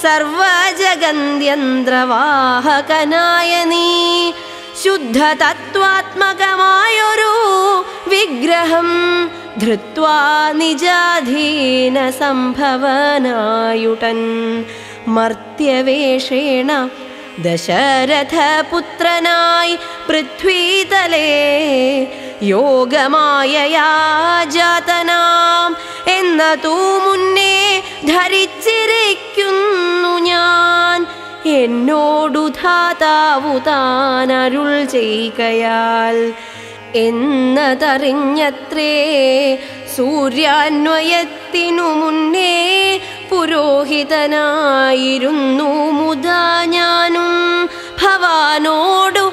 സർവജഗന്യന്ത്രവാഹകനായ നീ ശുദ്ധ തത്വാത്മകമായൊരു വിഗ്രഹം ധൃത്വാ നിജാധീന സംഭവനായുടൻ മർത്യവേഷേണ ദശരഥപുത്രനായി പൃഥ്വീതലേ യോഗമായയാ ജാതനാം എന്നതൂ മുന്നേ ധരിച്ചിരിക്കുന്നു ഞാൻ എന്നോടു ധാതാവു താൻ അരുൾ ചെയ്കയാൽ എന്നതറിഞ്ഞത്രേ സൂര്യാന്വയത്തിനു മുന്നേ പുരോഹിതനായിരുന്നു മുതാ ഞാനും ഭവാനോടു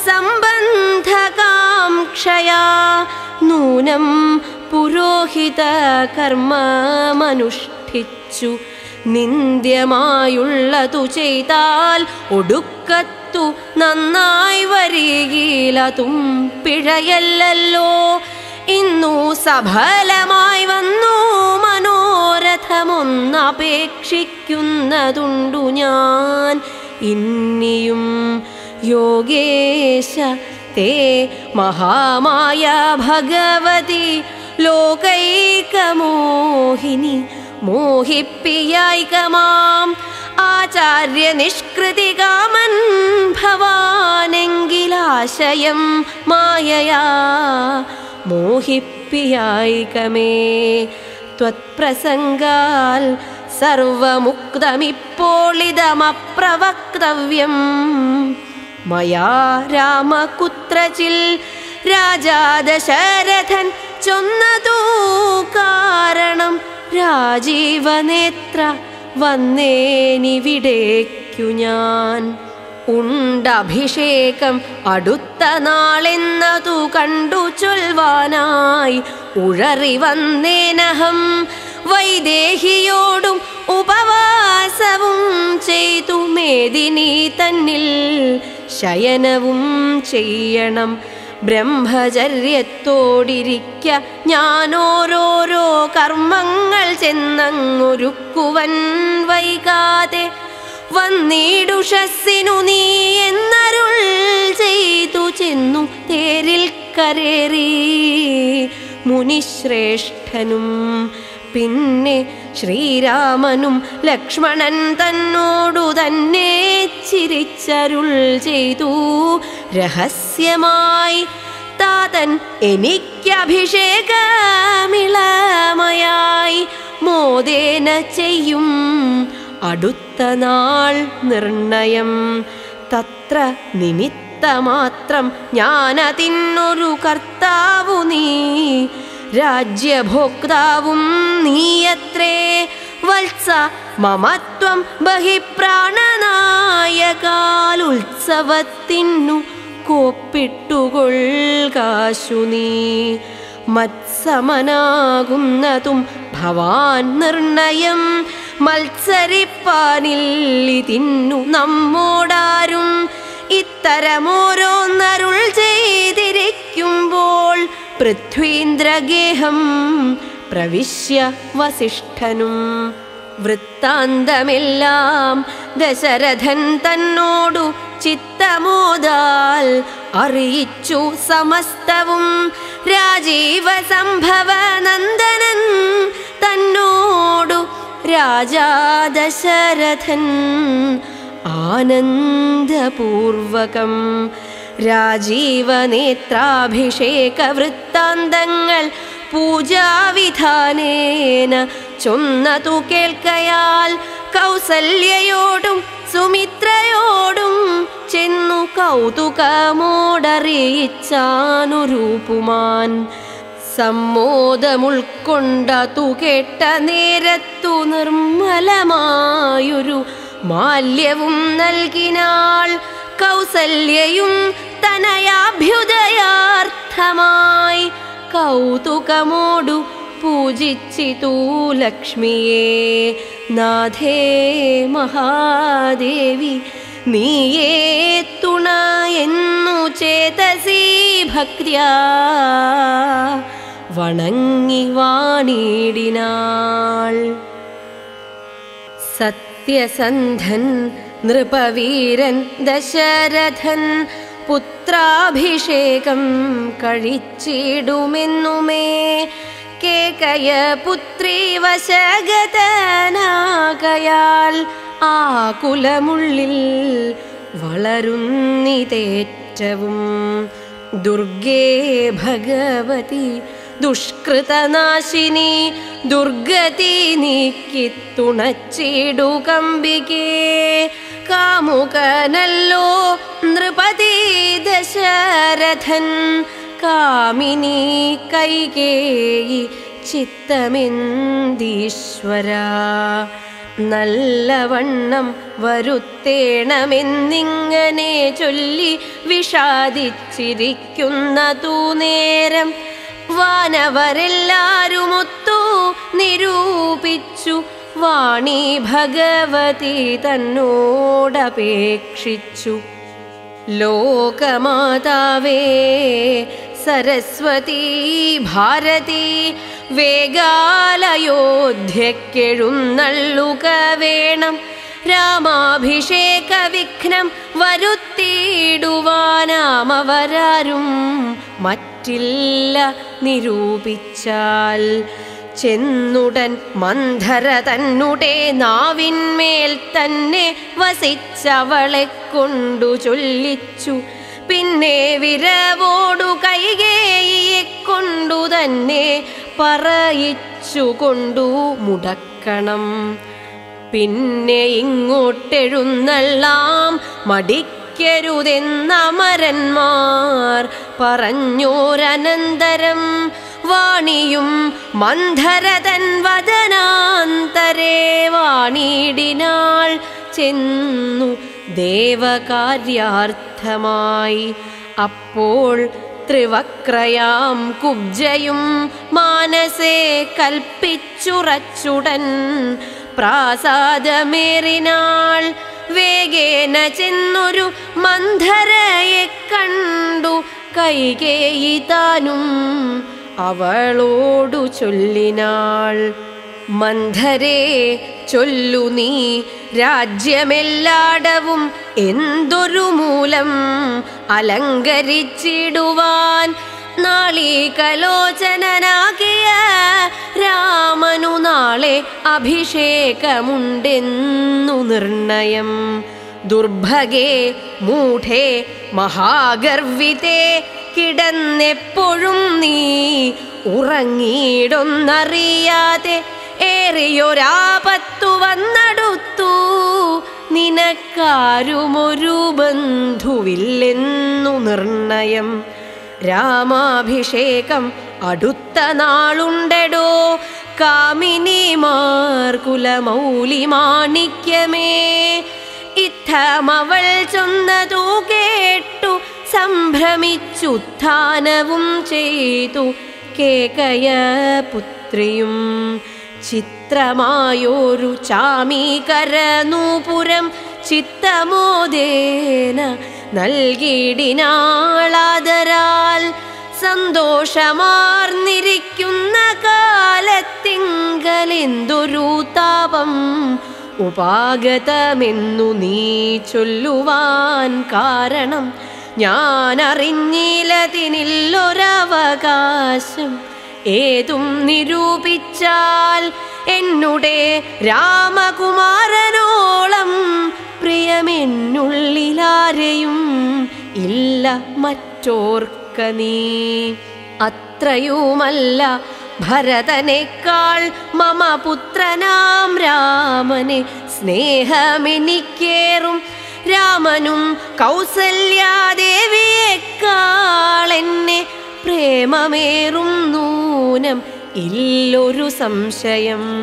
സംബന്ധകാംക്ഷയാ നൂനം പുരോഹിത കർമ്മമനുഷ്ഠിച്ചു നിന്ദ്യമായുള്ളതു ചെയ്താൽ ഒടുക്കത്തു നന്നായി വരികയിലതും പിഴയല്ലല്ലോ ഇന്നു സഫലമായി വന്നു മനോരഥമൊന്നപേക്ഷിക്കുന്നതുണ്ടു ഞാൻ ഇന്നിയും യോഗേശ തേ മഹാമായ ഭഗവതി ലോകൈകമോഹിനി മോഹിപ്പിയായികമാം ആചാര്യ നിഷ്കൃതി കാമൻ ഭവാനെങ്കിലാശയം മായയാ മോഹിപ്പിയായികമേ ത്വത്പ്രസംഗാൽ സർവമുക്തമിപ്പോളിതമപ്രവക്തവ്യം മയാ രാമകുത്രചിൽ രാജാദശരഥൻ ചൊന്നതൂ കാരണം രാജീവനേത്ര വന്നേനിവിടേക്കു ഞാൻ ഉണ്ടഭിഷേകം അടുത്ത നാളെന്നതു കണ്ടു ചൊൽവാനായി ഉഴറി വന്നേനഹം വൈദേഹിയോടും ഉപവാസവും ചെയ്തു മേദിനി തന്നിൽ ശയനവും ചെയ്യണം ബ്രഹ്മചര്യത്തോടിരിക്ക ഞാനോരോരോ കർമ്മങ്ങൾ ചെന്നങ്ങൊരുക്കുവൻ വൈകാതെ വന്നിടുഷസ്സിനു നീ എന്നരുൾ ചെയ്തു ചെന്നു തേരിൽ കരേറി മുനിശ്രേഷ്ഠനും പിന്നെ ശ്രീരാമനും ലക്ഷ്മണൻ തന്നോടു തന്നെ ചിരിച്ചരുൾ ചെയ്തു രഹസ്യമായി താതൻ എനിക്കഭിഷേകമിളമയായി മോദേന ചെയ്യും അടുത്ത നാൾ നിർണയം തത്ര നിമിത്തമാത്രം ഞാനതിനൊരു കർത്താവു നീ രാജ്യഭോക്താവും നീയത്രേ വത്സ മമത്വം ബഹിപ്രാണനായകാൽ ഉത്സവത്തിനു കോപ്പിട്ടുകൊൾകാശു നീ മത്സമനാകുന്നതും ഭവാൻ നിർണയം മത്സരിപ്പാനില്ലിതിന്നു നമ്മോടാരും ഇത്തരമോരോന്നരുൾ ചെയ്തിരിക്കുമ്പോൾ പൃഥ്വീന്ദ്രഗേഹം പ്രവിശ്യ വസിഷ്ഠനും വൃത്താന്തമെല്ലാം ദശരഥൻ തന്നോടു ചിത്തമോദാൽ അറിയിച്ചു സമസ്തവും രാജീവ സംഭവ നന്ദനൻ തന്നോടു രാജാ ദശരഥൻ ആനന്ദപൂർവകം രാജീവനേത്രാഭിഷേക വൃത്താന്തങ്ങൾ പൂജാവിധാനേന ചൊന്നതു കേൾക്കയാൽ കൗസല്യയോടും സുമിത്രയോടും ചെന്നു കൗതുകമോടറിയിച്ചാനുരൂപുമാൻ സമ്മോദമുൾക്കൊണ്ടതു കേട്ട നേരത്തു നിർമ്മലമായൊരു മാല്യവും നൽകിനാൾ കൗസല്യയും തനയാഭ്യുദയാർത്ഥമായി കൗതുകമോടു പൂജിച്ചിതു ലക്ഷ്മിയെ നാഥേ മഹാദേവി നീയേ തുണ എന്നു ചേതസി ഭക്ര്യാ വണങ്ങി വാണിടിനാൾ സത്യസന്ധൻ നൃപവീരൻ ദശരഥൻ പുത്രാഭിഷേകം കഴിച്ചിടുമെന്നുമേ കേകയ പുത്രി വശഗതനാകയാൽ ആ കുലമുള്ളിൽ വളരുന്നിതേറ്റവും ദുർഗേ ഭഗവതി ദുഷ്കൃതനാശിനി ദുർഗതി നീക്കി തുണച്ചിടുകമ്പികേ കാമുകനല്ലോ നൃപതി ദശരഥൻ കാമിനി കൈകേയി ചിത്തമെന്തീശ്വര നല്ലവണ്ണം വരുത്തേണമെന്നിങ്ങനെ ചൊല്ലി വിഷാദിച്ചിരിക്കുന്നതു നേരം വാനവരെല്ലാരുമൊത്തു നിരൂപിച്ചു വാണി ഭഗവതി തന്നോടപേക്ഷിച്ചു ലോകമാതാവേ സരസ്വതി ഭാരതി വേഗാലയോധ്യക്കെഴുന്നള്ളുക വേണം രാമാഭിഷേക വിഘ്നം വരുത്തിയിടുവാനാമവരാരും മറ്റില്ല നിരൂപിച്ചാൽ ചെന്നുടൻ മന്ധര തന്നെ നാവിന്മേൽ തന്നെ വസിച്ചവളെ കൊണ്ടു ചൊല്ലിച്ചു പിന്നെ വിരവോടു കൈകേയെ കൊണ്ടു തന്നെ പറയിച്ചു കൊണ്ടു മുടക്കണം പിന്നെ ഇങ്ങോട്ടെഴുന്നള്ളാം മടിക്കരുതെന്നമരന്മാർ പറഞ്ഞോരനന്തരം വാണിയും മന്ധരതൻ വദനാന്തരേ വാണിടിനാൾ ചെന്നു ദേവകാര്യാർത്ഥമായി അപ്പോൾ ത്രിവക്രയാം കുബ്ജയും മാനസേ കൽപ്പിച്ചുറച്ചുടൻ പ്രാസാദമേറിനാൾ വേഗേന ചെന്നൊരു മന്ധരയെ കണ്ടു കൈകേയി താനും അവളോടു ചൊല്ലിനാൾ മന്ധരേ ചൊല്ലു നീ രാജ്യമെല്ലാടവും എന്തൊരു മൂലം അലങ്കരിച്ചിടുവാൻ നാളീകലോചനാകിയ രാമനു നാളെ അഭിഷേകമുണ്ടെന്നു നിർണയം ദുർഭഗേ മൂഢേ മഹാഗർവിതേ കിടന്നെപ്പോഴും നീ ഉറങ്ങിയിടൊന്നറിയാതെ ഏറിയൊരാപത്തു വന്നടുത്തു നിനക്കാരുമൊരു ബന്ധുവില്ലെന്നു നിർണയം രാമാഭിഷേകം അടുത്ത നാളുണ്ടടോ കാമിനിമാർ കുലമൗലി മാണിക്യമേ ഇത്തമവൾ ചൊന്നതു കേട്ടു സംഭ്രമിച്ചുത്ഥാനവും ചെയ്തു കേകയ പുത്രിയും ചിത്രമായൊരു ചാമീകരനൂപുരം ചിത്തമോദേന നൽകിയിടിനാളാദരാൽ സന്തോഷമാർന്നിരിക്കുന്ന കാലത്തിങ്കലെന്തൊരു താപം ഉപാഗതമെന്നു നീ ചൊല്ലുവാൻ കാരണം ഞാൻ അറിഞ്ഞില്ലതിനില്ലൊരവകാശം ഏതും നിരൂപിച്ചാൽ എന്നുടെ രാമകുമാരനോളം പ്രിയമെന്നുള്ളിലാരെയും ഇല്ല മറ്റോർക്ക നീ അത്രയുമല്ല ഭരതനേക്കാൾ മമ പുത്രനാം രാമനെ സ്നേഹമെനിക്കേറും രാമനും കൗസല്യാദേവിയേക്കാൾ എന്നെ പ്രേമമേറും നൂനം ഇല്ലൊരു സംശയം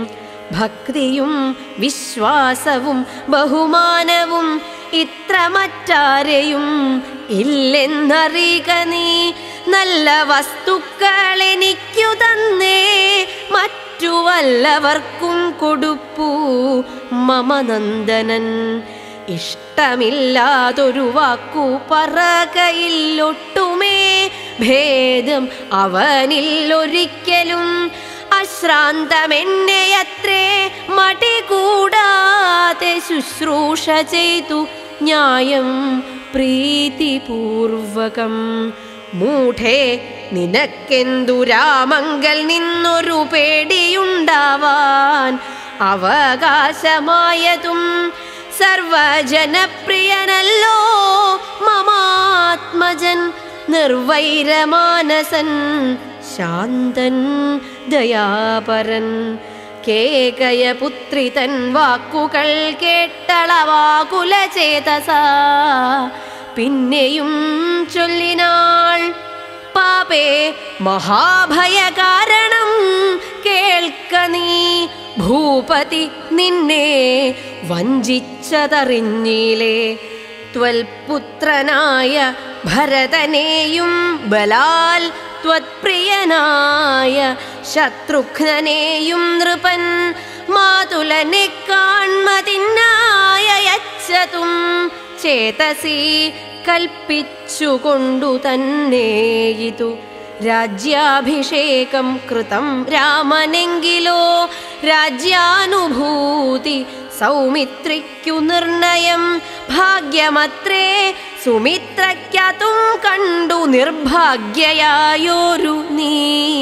ഭക്തിയും വിശ്വാസവും ബഹുമാനവും ഇത്ര മറ്റാരെയും ഇല്ലെന്നറിയുക നീ നല്ല വസ്തുക്കൾ എനിക്കു തന്നേ മറ്റു വല്ലവർക്കും കൊടുപ്പൂ മമനന്ദനൻ ഇഷ്ടമില്ലാതൊരു വാക്കു പറകയില്ലൊട്ടുമേ ഭേദം അവനിൽ ഒരിക്കലും അശ്രാന്തമെന്നെയത്രേ മടി കൂടാതെ ശുശ്രൂഷ ചെയ്തു ന്യായം പ്രീതിപൂർവകം മൂഢേ നിനക്കെന്തു രാമങ്കൽ നിന്നൊരു പേടിയുണ്ടാവാൻ അവകാശമായതും സർവജനപ്രിയനല്ലോ മമാത്മജൻ നിർവൈരമാനസൻ ശാന്തൻ ദയാപരൻ കേകയപുത്രി തൻ വാക്കുകൾ കേട്ടളവാകുല ചേതസ പിന്നെയും ചൊല്ലിനാൾ പാപേ മഹാഭയ കാരണം കേൾക്ക നീ ഭൂപതി നിന്നെ വഞ്ചിച്ചതറിഞ്ഞിലേ ത്വൽപുത്രനായ ഭരതനെയും ബലാൽ ത്വത്പ്രിയനായ ശത്രുഘ്നനെയും നൃപൻ മാതുലനെ കാൺമതിനായ യച്ചതും ചേതസി കൽപ്പിച്ചുകൊണ്ടു തന്നെ ഇതു രാജ്യാഭിഷേകം കൃതം രാമനെങ്കിലോ രാജ്യാനുഭൂതി സൗമിത്രിക്കു നിർണയം ഭാഗ്യമത്രേ സുമിത്രയ്ക്കതും കണ്ടു നിർഭാഗ്യയായൊരു നീ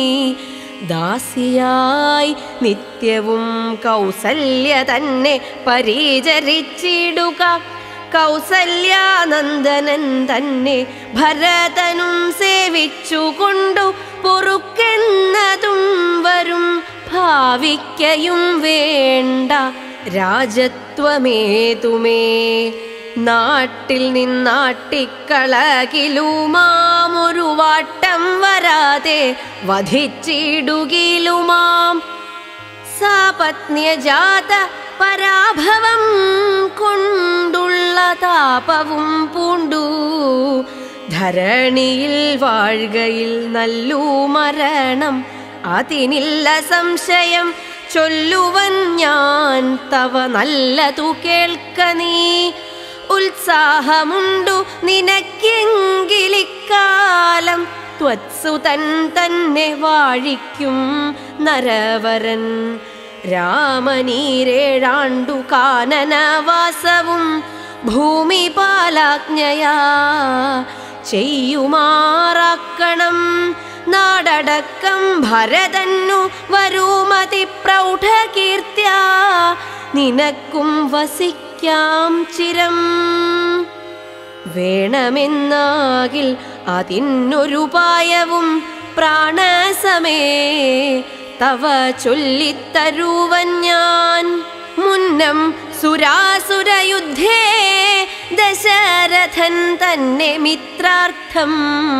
ദാസിയായി നിത്യവും കൗസല്യ തന്നെ പരിചരിച്ചിടുക കൗസല്യാനന്ദനൻ തന്നെ ഭരതനും സേവിച്ചുകൊണ്ടു പൊറുക്കെന്നതും വരും ഭാവിക്കയും വേണ്ട രാജത്വമേതുമേ നാട്ടിൽ നിന്നാട്ടിക്കളകിലുമാമൊരു വാട്ടം വരാതെ വധിച്ചിടുകിലുമാം സാപത്ന്യജാത പരാഭവം കൊണ്ടുള്ള താപവും പൂണ്ടു ധരണിയിൽ വാഴുകയിൽ നല്ലു മരണം അതിനില്ല സംശയം ചൊല്ലുവൻ ഞാൻ തവ നല്ലതു കേൾക്ക നീ ഉത്സാഹമുണ്ടു നിനക്കെങ്കിലിക്കാലം ത്വത്സുതൻ തന്നെ വാഴിക്കും നരവരൻ രാമനീരേഴാണ്ടു കാനനവാസവും ഭൂമിപാലാജ്ഞയാ ചെയ്യുമാറാക്കണം നാടടക്കം ഭരതന്നു വരുമതി പ്രൗഢകീർത്തിയ നിനക്കും വസിക്കാം ചിരം വേണമെന്നാകിൽ അതിനൊരുപായവും പ്രാണസമേ തവ ചൊല്ലിത്തരുവൻ ഞാൻ മുന്നം സുരാസുരയുദ്ധേ ദശരഥൻ തന്നെ മിത്രാർത്ഥം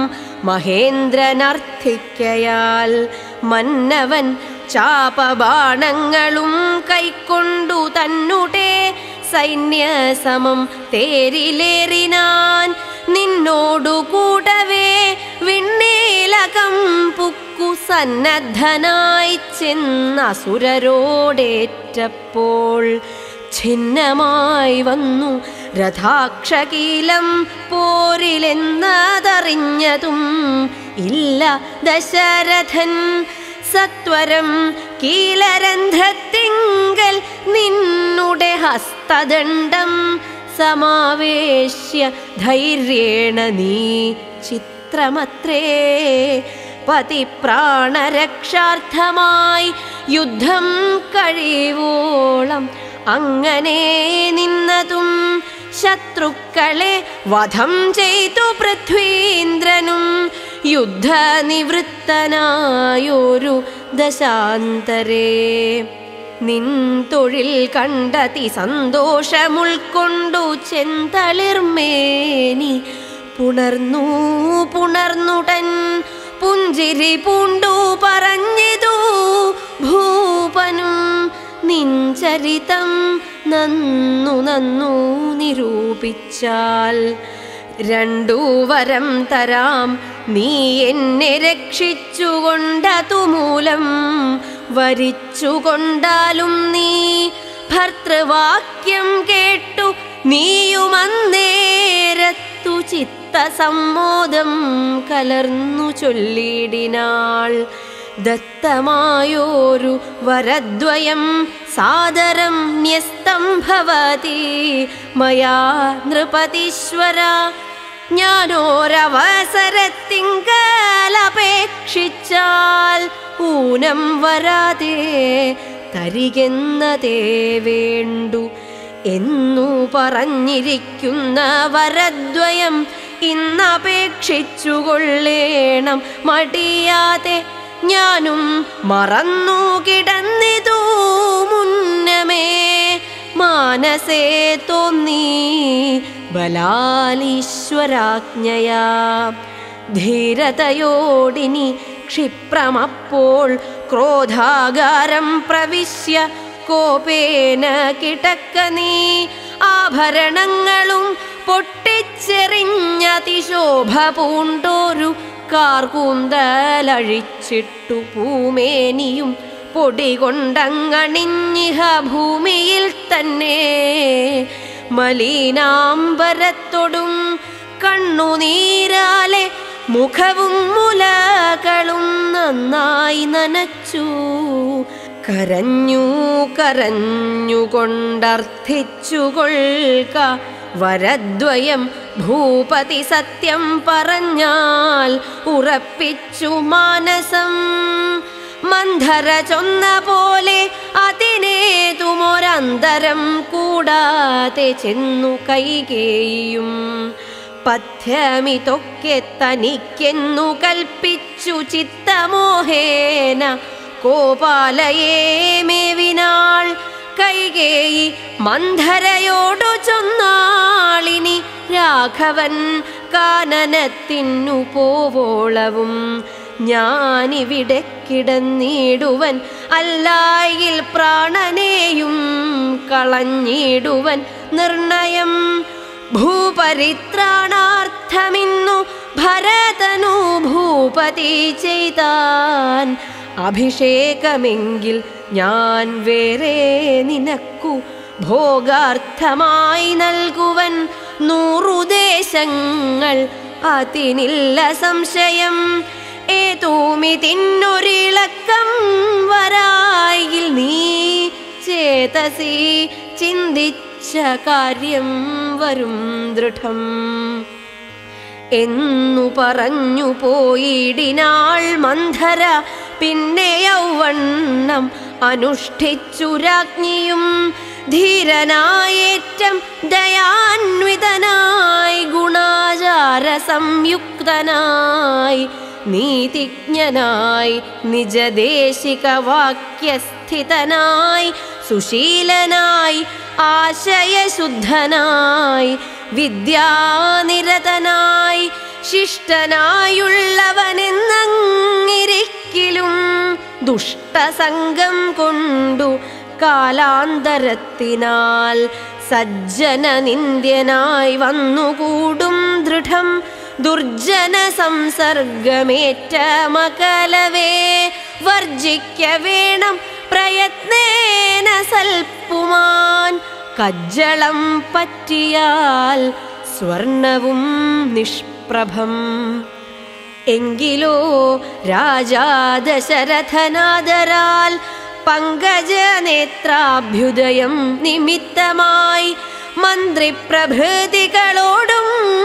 മഹേന്ദ്രനർത്ഥിക്കയാൽ മന്നവൻ ചാപബാണങ്ങളും കൈക്കൊണ്ടു തന്നുടേ സൈന്യസമം തേരിലേറിനാൻ നിന്നോടു കൂടവേ വിണ്ണീലകം പുക്കു സന്നദ്ധനായി ചെന്നസുരരോടേറ്റപ്പോൾ ഛിന്നമായി വന്നു രഥാക്ഷകീലം പോരിലെന്നതറിഞ്ഞതും ഇല്ല ദശരഥൻ സത്വരം കീലരന്ധ്രത്തിങ്കൽ നിന്നുടെ ഹസ്തദണ്ഡം സമാവേശ്യ ധൈര്യേണ നീ ചിത്രമത്രേ പതിപ്രാണരക്ഷാർത്ഥമായി യുദ്ധം കഴിവോളം അങ്ങനെ നിന്നതും ശത്രുക്കളെ വധം ചെയ്തു പൃഥ്വീന്ദ്രനും യുദ്ധനിവൃത്തനായൊരു ദശാന്തരേ നിൻ തൊഴിൽ കണ്ടതി സന്തോഷമുൾക്കൊണ്ടു ചെന്തളിർമേനി പുണർന്നു പുണർന്നുടൻ പുഞ്ചിരി പൂണ്ടു പറഞ്ഞിതു ഭൂപനും നിഞ്ചരിതം നന്നു നന്നു നിരൂപിച്ചാൽ രണ്ടു വരം തരാം നീ എന്നെ രക്ഷിച്ചുകൊണ്ടതു മൂലം വരിച്ചുകൊണ്ടാലും നീ ഭർത്തൃവാക്യം കേട്ടു നീയുമന്നേരത്തു ചിത്തസമ്മോദം കലർന്നു ചൊല്ലിടിനാൾ ദത്തമായോരു വരദ്വയം സാദരം ന്യസ്തം ഭവതി മയാ നൃപതീശ്വര ഞാനോരവസരത്തിങ്കലപേക്ഷിച്ചാൽ ഊനം വരാതെ തരികെന്നതേ വേണ്ടു എന്നു പറഞ്ഞിരിക്കുന്ന വരദ്വയം ഇന്നപേക്ഷിച്ചുകൊള്ളേണം മടിയാതെ ഞാനും മറന്നു കിടന്നിതു മുന്നമേ മാനസേ തോന്നി ബലാലീശ്വരാജ്ഞയാ ധീരതയോടിനി ക്ഷിപ്രമപ്പോൾ ക്രോധാകാരം പ്രവിശ്യ കോപേന കിടക്ക നീ ആഭരണങ്ങളും പൊട്ടിച്ചെറിഞ്ഞതിശോഭ പൂണ്ടോരു കാർകൂന്തലഴിച്ചിട്ടു പൂമേനിയും പൊടി കൊണ്ടങ്ങണിഞ്ഞിഹ ഭൂമിയിൽ തന്നെ മലീനാംബരത്തൊടും കണ്ണുനീരാലെ മുഖവും മുലകളും നന്നായി നനച്ചു കരഞ്ഞു കരഞ്ഞുകൊണ്ടർത്ഥിച്ചുകൊള്ളുക വരദ്വയം ഭൂപതി സത്യം പറഞ്ഞാൽ ഉറപ്പിച്ചു മാനസം മന്ധര ചൊന്ന പോലെ അതിനേതുമൊരന്തരം കൂടാതെ ചെന്നു കൈകേയും പഥ്യമിതൊക്കെ തനിക്കെന്നു കൽപ്പിച്ചു ചിത്തമോഹേന കോപാലയേ മേവിനാൾ കൈകേയി മന്ധരയോടു ചൊന്നാളിനി രാഘവൻ കാനനത്തിനു പോവോളവും ഞാനിവിടെ കിടന്നിടുവൻ അല്ലായിൽ പ്രാണനെയും കളഞ്ഞിടുവൻ നിർണയം ഭൂപരിത്രാണാർത്ഥമിന്നു ഭരതനു ഭൂപതി ചെയ്താൻ അഭിഷേകമെങ്കിൽ ഞാൻ വേറെ നിനക്കു ഭോഗാർത്ഥമായി നൽകുവൻ നൂറുദേശങ്ങൾ അതിനില്ല സംശയം ഏതൂമി തിന്നൊരിളക്കം വരായിൽ നീ ചേതസി ചിന്തിച്ച കാര്യം വരും ദൃഢം എന്നു പറഞ്ഞു പോയിടിനാൾ മന്ധര പിന്നെ യൗവണ്ണം അനുഷ്ഠിച്ചു രാജ്ഞിയും ധീരനായേറ്റം ദയാന്വിതനായി ഗുണാചാര സംയുക്തനായി നീതിജ്ഞനായി നിജദേശിക വാക്യസ്ഥിതനായി സുശീലനായി ആശയശുദ്ധനായി വിദ്യാനിരതനായി ശിഷ്ടനായുള്ളവനെന്നങ്ങിരിക്കിലും ദുഷ്ടസംഗം കൊണ്ടു കാലാന്തരത്തിനാൽ സജ്ജന നിന്ദ്യനായി വന്നുകൂടും ദൃഢം ദുർജന സംസർഗമേറ്റ മകലവേ വർജിക്ക വേണം പ്രയത്നേന സൽപ്പുമാൻ കജ്ജളം പറ്റിയാൽ സ്വർണവും നിഷ്പ്രഭം എങ്കിലോ രാജാ ദശരഥനാദരാൽ പങ്കജനേത്രാഭ്യുദയം നിമിത്തമായി മന്ത്രിപ്രഭൃതികളോടും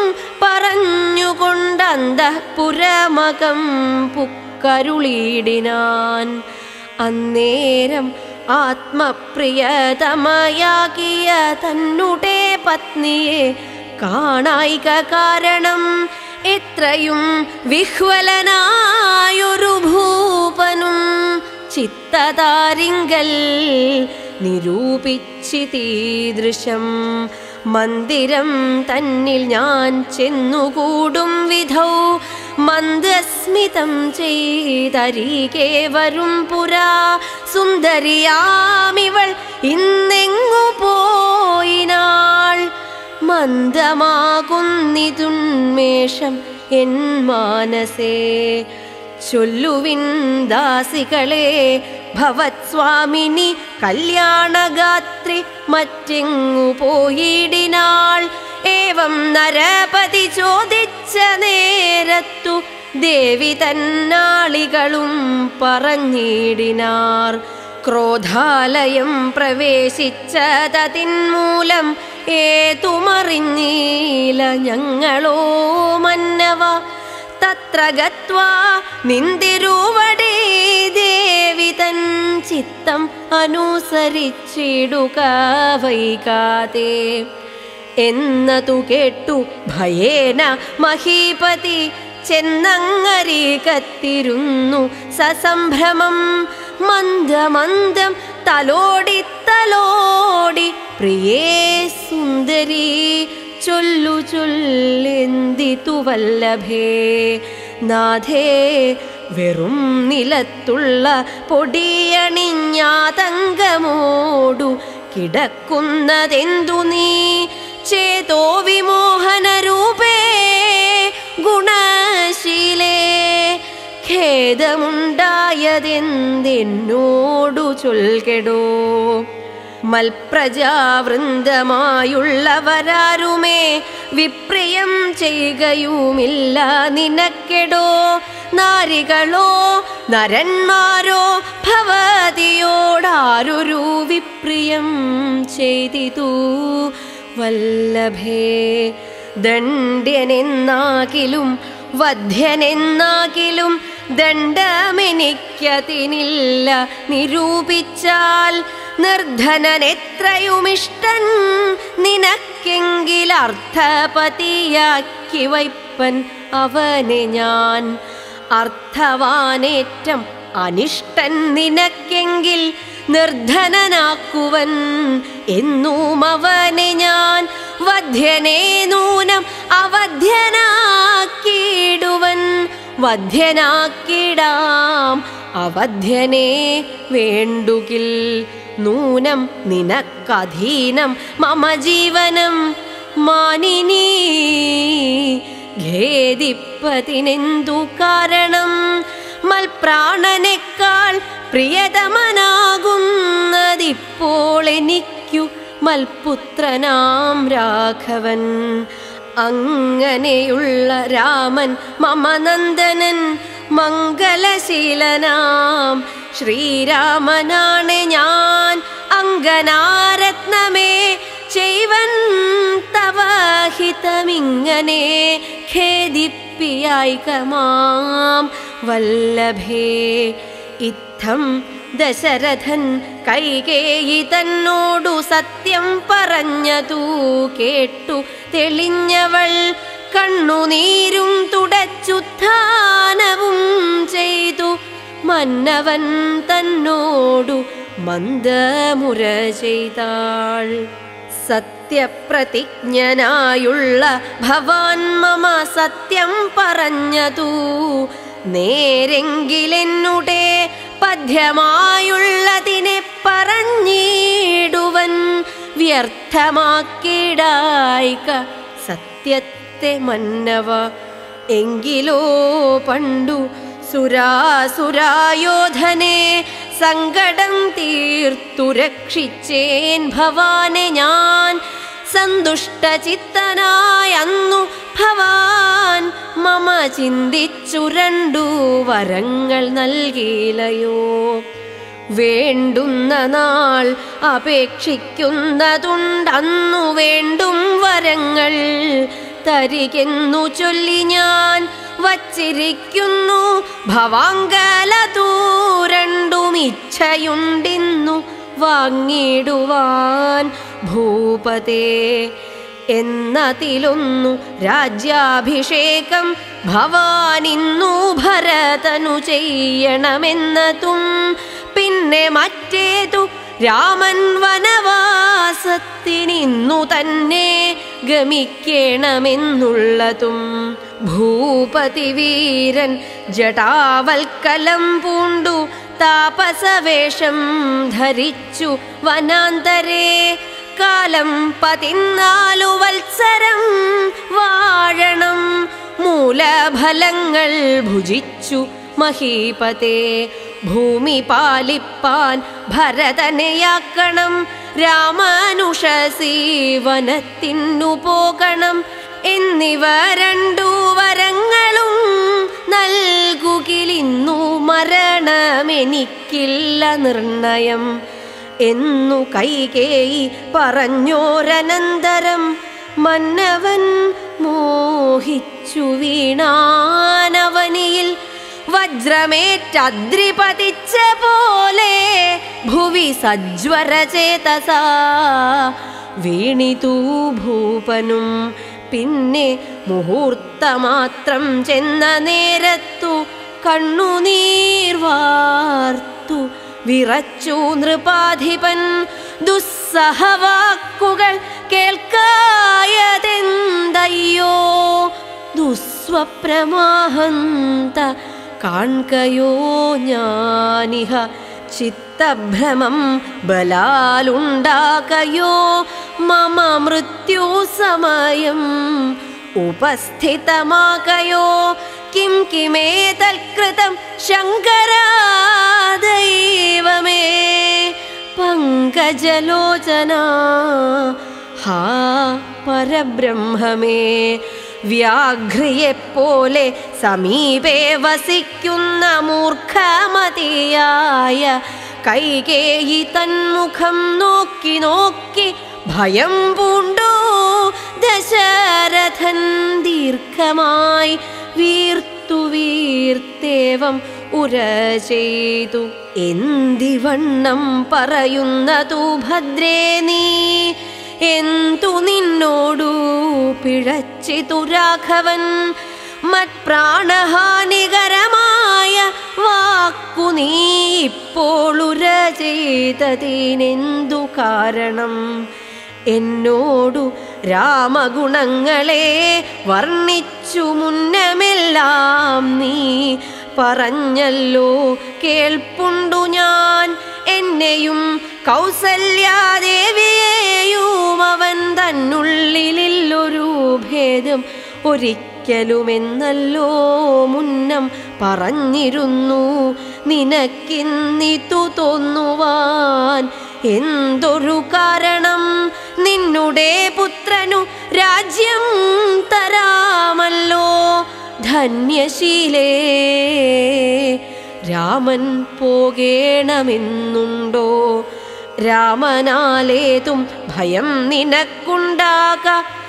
പറഞ്ഞുകൊണ്ടന്തഃപുരമകം പുക്കരുളിയിടിനാൻ അന്നേരം ആത്മപ്രിയതമയാകിയ തന്നുടെ പത്നിയെ കാണായിക കാരണം എത്രയും വിഹ്വലനായൊരു ഭൂപനും ചിത്തതാരിങ്കൽ നിരൂപിച്ചിതീദൃശം മന്ദിരം തന്നിൽ ഞാൻ ചെന്നുകൂടും വിധൗ മന്ദസ്മിതം ചെയ്തരികെ വരും പുരാ സുന്ദരിയാമിവൾ ഇന്നെങ്ങു പോയിനാൾ മന്ദമാകുന്നിതുന്മേഷം എൻ മാനസേ ചൊല്ലുവിൻ ദാസികളെ ഭവത്സ്വാമിനി കല്യാണഗാത്രി മറ്റെങ്ങു പോയിടിനാൾ ഏവം നരപതി ചോദിച്ച നേരത്തു ദേവി തന്നാളികളും പറഞ്ഞിടിനാർ ക്രോധാലയം പ്രവേശിച്ചതതിന്മൂലം ഏതുമറിഞ്ഞീല ഞങ്ങളോ മന്നവ തത്ര ഗത്വാ നിന്തിരുവടേ ദേവി തൻ ചിത്തം അനുസരിച്ചിടുക വൈകാതെ എന്നതു കേട്ടു ഭയേന മഹീപതി ചെന്നങ്ങരീകത്തിരുന്നു സസംഭ്രമം മന്ദമന്ദം തലോടി തലോടി പ്രിയേ സുന്ദരി ചൊല്ലു ചൊല്ലെന്തിതു വല്ലഭേ നാഥേ വെറും നിലത്തുള്ള പൊടിയണിഞ്ഞാതങ്കമോടു കിടക്കുന്നതെന്തു നീ ചേതോ വിമോഹനരൂപേ ഗുണശീലേ ഖേദമുണ്ടായതെന്തെന്നോടു ചൊൽകെടോ മൽപ്രജാവൃന്ദമായുള്ളവരാരുമേ വിപ്രിയം ചെയ്യുകയുമില്ല നിനക്കെടോ നാരികളോ നരന്മാരോ ഭവതിയോടാരൊരു വിപ്രിയം ചെയ്തിതു വല്ലഭേ ദണ്ഡ്യനെന്നാകിലും വധ്യനെന്നാകിലും ദണ്ഡമെനിക്കതിനില്ല നിരൂപിച്ചാൽ നിർധനനെത്രയുമിഷ്ടൻ നിനക്കെങ്കിൽ അർത്ഥപതിയാക്കി വയ്പ്പൻ അവനെ ഞാൻ അർത്ഥവാനേറ്റം അനിഷ്ടൻ നിനക്കെങ്കിൽ നിർധനനാക്കുവൻ എന്നും അവനെ ഞാൻ വധ്യനെ നൂനം അവധ്യനാക്കിയിടുവൻ വധ്യനാക്കിടാം അവധ്യനെ വേണ്ടുകിൽ നൂനം നിനക്കധീനം മമ ജീവനം മാനിനി ഖേദിപ്പതിനെന്തു കാരണം മൽപ്രാണനേക്കാൾ പ്രിയതമനാകുന്നതിപ്പോൾ എനിക്കു മൽപുത്രനാം രാഘവൻ അങ്ങനെയുള്ള രാമൻ മമ നന്ദനൻ മംഗലശീലനാം ശ്രീരാമനാണ് ഞാൻ അങ്കനാരത്നമേ ചെയ്വൻ തവ ഹിതമിങ്ങനെ ഖേദിപ്പിയായികമാം വല്ലഭേ ഇത്തം ദശരഥൻ കൈകേയി തന്നോടു സത്യം പറഞ്ഞതു കേട്ടു തെളിഞ്ഞവൾ കണ്ണുനീരും തുടച്ചുത്ഥാനവും ചെയ്തു മന്നവൻ തന്നോടു മന്ദമുര ചെയ്താൾ സത്യപ്രതിജ്ഞനായുള്ള ഭവാൻ മമ സത്യം പറഞ്ഞതു നേരെങ്കിലെന്നുടെ പദ്യമായുള്ളതിനെ പറഞ്ഞിടുവൻ വ്യർത്ഥമാക്കിടായിക സത്യത്തെ മന്നവ എങ്കിലോ പണ്ടു സുരാസുരായോധനെ സങ്കടം തീർത്തു രക്ഷിച്ചേൻ ഭവാനെ ഞാൻ സന്തുഷ്ടചിത്തനായ അന്നു ഭവാൻ മമ ചിന്തിച്ചു രണ്ടു വരങ്ങൾ നൽകിയിലയോ വേണ്ടുന്ന നാൾ അപേക്ഷിക്കുന്നതുണ്ടന്നു വേണ്ടും വരങ്ങൾ തരികെന്നു ചൊല്ലി ഞാൻ വച്ചിരിക്കുന്നു ഭവാങ്കലതൂ രണ്ടും ഇച്ഛയുണ്ടിന്നു വാങ്ങിടുവാൻ ഭൂപതേ എന്നതിലൊന്നു രാജ്യാഭിഷേകം ഭവാനിന്നു ഭരതനു ചെയ്യണമെന്നതും പിന്നെ മറ്റേതു രാമൻ വനവാസത്തിനിന്നു തന്നെ ഗമിക്കേണമെന്നുള്ളതും ഭൂപതി വീരൻ ജടാവൽക്കലം പൂണ്ടു താപസവേഷം ധരിച്ചു വനാന്തരേ കാലം പതിനാലു വത്സരം വാഴണം മൂലഫലങ്ങൾ ഭുജിച്ചു മഹീപതേ ഭൂമി പാലിപ്പാൻ ഭരതനെയാക്കണം രാമാനുഷസീ വനത്തിനു പോകണം എന്നിവ രണ്ടു വരങ്ങളും നൽകുകിലിന്നു മരണമെനിക്കില്ല നിർണയം എന്നു കൈകേയി പറഞ്ഞോരനന്തരം മന്നവൻ മോഹിച്ചു വീണാനവനിയിൽ വജ്രമേറ്റദ്രി പതിച്ച പോലെ ഭുവി സജ്വരചേതസാ വീണിതു ഭൂപനും പിന്നെ മുഹൂർത്തമാത്രം ചെന്ന നേരത്തു കണ്ണുനീർ വാർത്തു വിറച്ചു നൃപാധിപൻ ദുസ്സഹവാക്കുകൾ കേൾക്കായതെന്തയ്യോ ദുസ്വപ്രമാഹന്ത കാൺകയോ ഞാനിഹ ചിത്തഭ്രമം ബലാലുണ്ടാകയോ മമ മൃത്യു സമയം ഉപസ്ഥിതമാകയോ കിം കിമേതൽകൃതം ശങ്കരാദൈവമേ പങ്കജലോചന ഹാ പരബ്രഹ്മമേ വ്യാഘ്രിയെപ്പോലെ സമീപേ വസിക്കുന്ന മൂർഖമതിയായ കൈകേയി തന്മുഖം നോക്കി നോക്കി ഭയം പൂണ്ടു ദശരഥൻ ദീർഘമായി വീർത്തു വീർത്തേവം ഉര ചെയ്തു എന്തിവണ്ണം പറയുന്നതു ഭദ്രേ നീ എന്തു നിന്നോടു പിഴച്ചിതു രാഘവൻ മത്പ്രാണഹാനികരമായ വാക്കു നീ ഇപ്പോളുര ചെയ്തതിനെന്തു കാരണം എന്നോടു രാമഗുണങ്ങളെ വർണ്ണിച്ചു മുന്നമെല്ലാം നീ പറഞ്ഞല്ലോ കേൾപ്പുണ്ടു ഞാൻ എന്നെയും കൗസല്യാദേവിയെയും അവൻ തന്നുള്ളിലൊരു ഭേദം ഒരിക്കലുമെന്നല്ലോ മുന്നം പറഞ്ഞിരുന്നു നിനക്കിന്നിതു തോന്നുവാൻ എന്തൊരു കാരണം നിന്നുടെ പുത്രനു രാജ്യം തരാമല്ലോ ധന്യശീലേ രാമൻ പോകേണമെന്നുണ്ടോ രാമനാലേതും ഭയം നിനക്കുണ്ടാക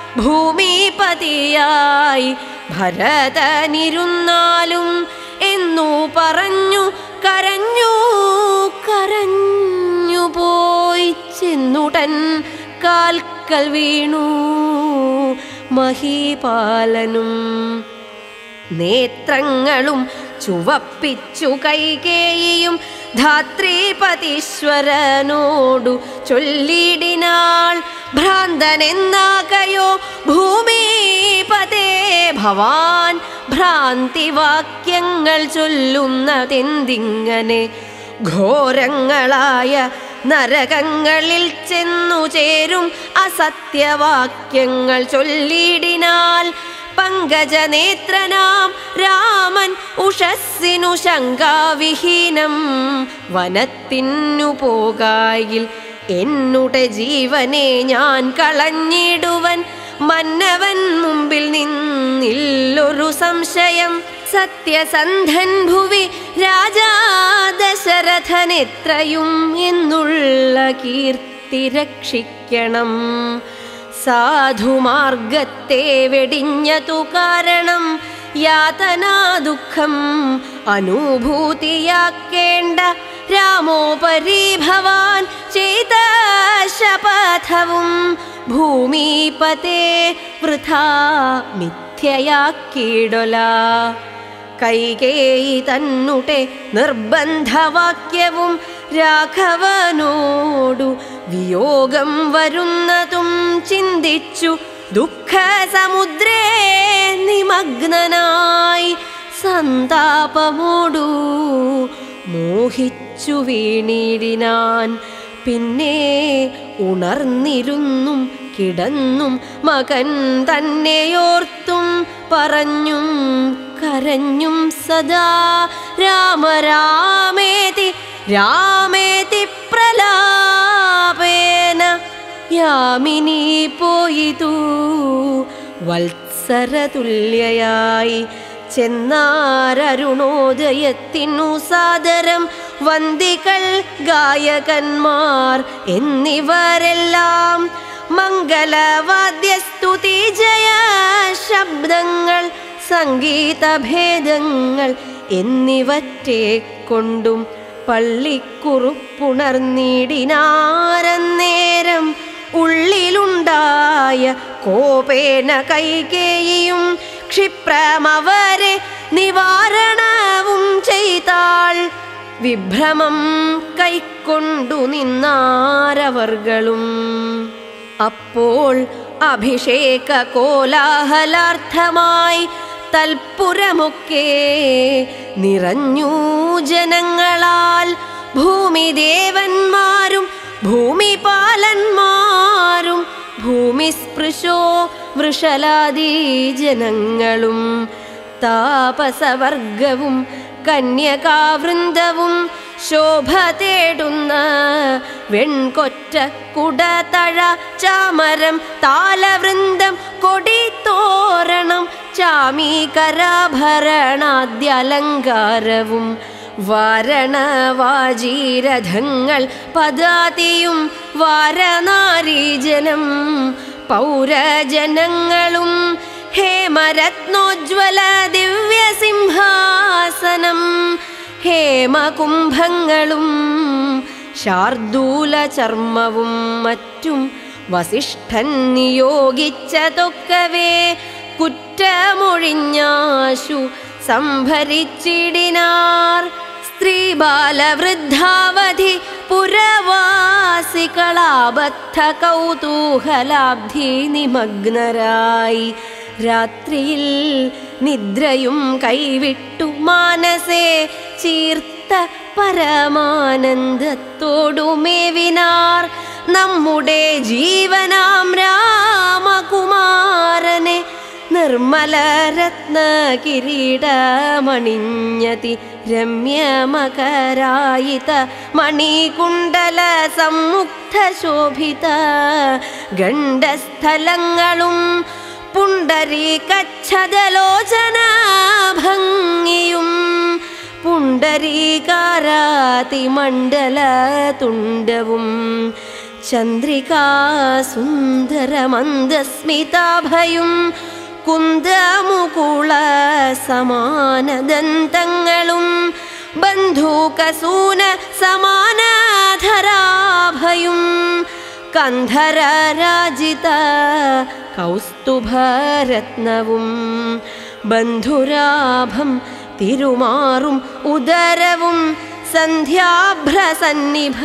ഭൂമിപതിയായി ഭരതനിരുന്നാലും എന്നു പറഞ്ഞു കരഞ്ഞു കരഞ്ഞു പോയി ചെന്നുടൻ കാൽക്കൽ വീണു മഹീപാലനും നേത്രങ്ങളും ചുവപ്പിച്ചു കൈകേയിയും ധാത്രീപതീശ്വരനോടു ചൊല്ലിടിനാൾ ഭ്രാന്തനെന്നാകയോ ഭൂമിപതേ ഭവാൻ ഭ്രാന്തിവാക്യങ്ങൾ ചൊല്ലുന്നതെന്തിങ്ങനെ ഘോരങ്ങളായ നരകങ്ങളിൽ ചെന്നു ചേരും അസത്യവാക്യങ്ങൾ ചൊല്ലിടിനാൽ പങ്കജനേത്രനാം രാമൻ ഉഷസ്സിനു ശങ്കാവിഹീനം വനത്തിനു പോകായിൽ എന്നുടെ ജീവനെ ഞാൻ കളഞ്ഞിടുവൻ മന്നവൻ മുമ്പിൽ നിന്നില്ലൊരു സംശയം സത്യസന്ധൻ ഭുവി രാജാ ദശരഥനെത്രയും എന്നുള്ള കീർത്തി രക്ഷിക്കണം സാധുമാർഗത്തെ വെടിഞ്ഞതു കാരണം യാതനാ ദുഃഖം അനുഭൂതിയാക്കേണ്ട രാമോപരി ഭവാൻ ചെയ്ത ശപഥവും ഭൂമിപതേ വൃഥാ മിഥ്യയാക്കിയിടൊല കൈകേയി തന്നുടെ നിർബന്ധവാക്യവും രാഘവനോടു വിയോഗം വരുന്നതും ചിന്തിച്ചു ദുഃഖസമുദ്രേ നിമഗ്നനായി സന്താപമോടു മോഹിച്ചു വീണിടിനാൻ പിന്നെ ഉണർന്നിരുന്നും കിടന്നും മകൻ തന്നെയോർത്തും പറഞ്ഞും കരഞ്ഞും സദാ രാമ രാമേതി രാമേതി പ്രലാപേന യാമിനി പോയിതു വത്സരതുല്യയായി ചെന്നാരരുണോദയത്തിനു സാദരം വന്ദികൾ ഗായകന്മാർ എന്നിവരെല്ലാം മംഗളവാദ്യസ്തുതി ജയ ശബ്ദങ്ങൾ സംഗീതഭേദങ്ങൾ എന്നിവറ്റെ കൊണ്ടും പള്ളിക്കുറുപ്പുണർന്നിടിനാരന്നേരം ഉള്ളിലുണ്ടായ കോപേന കൈകേയും ക്ഷിപ്രമവരെ നിവാരണവും ചെയ്താൾ വിഭ്രമം കൈക്കൊണ്ടു നിന്നാരവർകളും അപ്പോൾ അഭിഷേക കോലാഹലാർത്ഥമായി തൽപുരമൊക്കെ നിറഞ്ഞു ജനങ്ങളാൽ ഭൂമിദേവന്മാരും ഭൂമിപാലന്മാരും ഭൂമിസ്പൃശോ വൃഷലാദീ ജനങ്ങളും താപസവർഗവും കന്യകാവൃന്ദവും ശോഭ തേടുന്ന വെൺകൊറ്റ കുടതഴ ചാമരം താലവൃന്ദം കൊടിത്തോരണം ചാമീകരാഭരണാദ്യലങ്കാരവും വാരണവാജീരഥങ്ങൾ പദാതിയും വാരനാരീജനം പൗരജനങ്ങളും ഹേമരത്നോജ്വല ദിവ്യസിംഹാസനം ഹേമകുംഭങ്ങളും ശാർദൂല ചർമ്മവും മറ്റും വസിഷ്ഠൻ നിയോഗിച്ചതൊക്കവേ കുറ്റമൊഴിഞ്ഞാശു സംഭരിച്ചിടിനാർ സ്ത്രീ ബാലവൃദ്ധാവധി പുരവാസികളാബദ്ധ കൗതൂഹലാബ്ധി നിമഗ്നരായി രാത്രിയിൽ നിദ്രയും കൈവിട്ടു മാനസേ ചീർത്ത പരമാനന്ദത്തോടുമേവിനാർ നമ്മുടെ ജീവനാം രാമകുമാരനെ നിർമ്മലരത്ന കിരീടമണിഞ്ഞതി രമ്യമകരായിത മണികുണ്ടല സമ്മുക്ത ശോഭിത ഗണ്ഡസ്ഥലങ്ങളും പുണ്ടരീകച്ഛദലോചന ഭംഗിയും പുണ്ടരീകാരാതിമണ്ഡല തുണ്ടവും ചന്ദ്രികാ സുന്ദരമന്ദസ്മിതാഭയും കുന്ദമുകുള സമാനദന്തങ്ങളും ബന്ധൂകസൂന സമാനധരാഭയും കന്ധരരാജിത കൗസ്തുഭരത്നവും ബന്ധുരാഭം തിരുമാറും ഉദരവും സന്ധ്യാഭ്രസന്നിഭ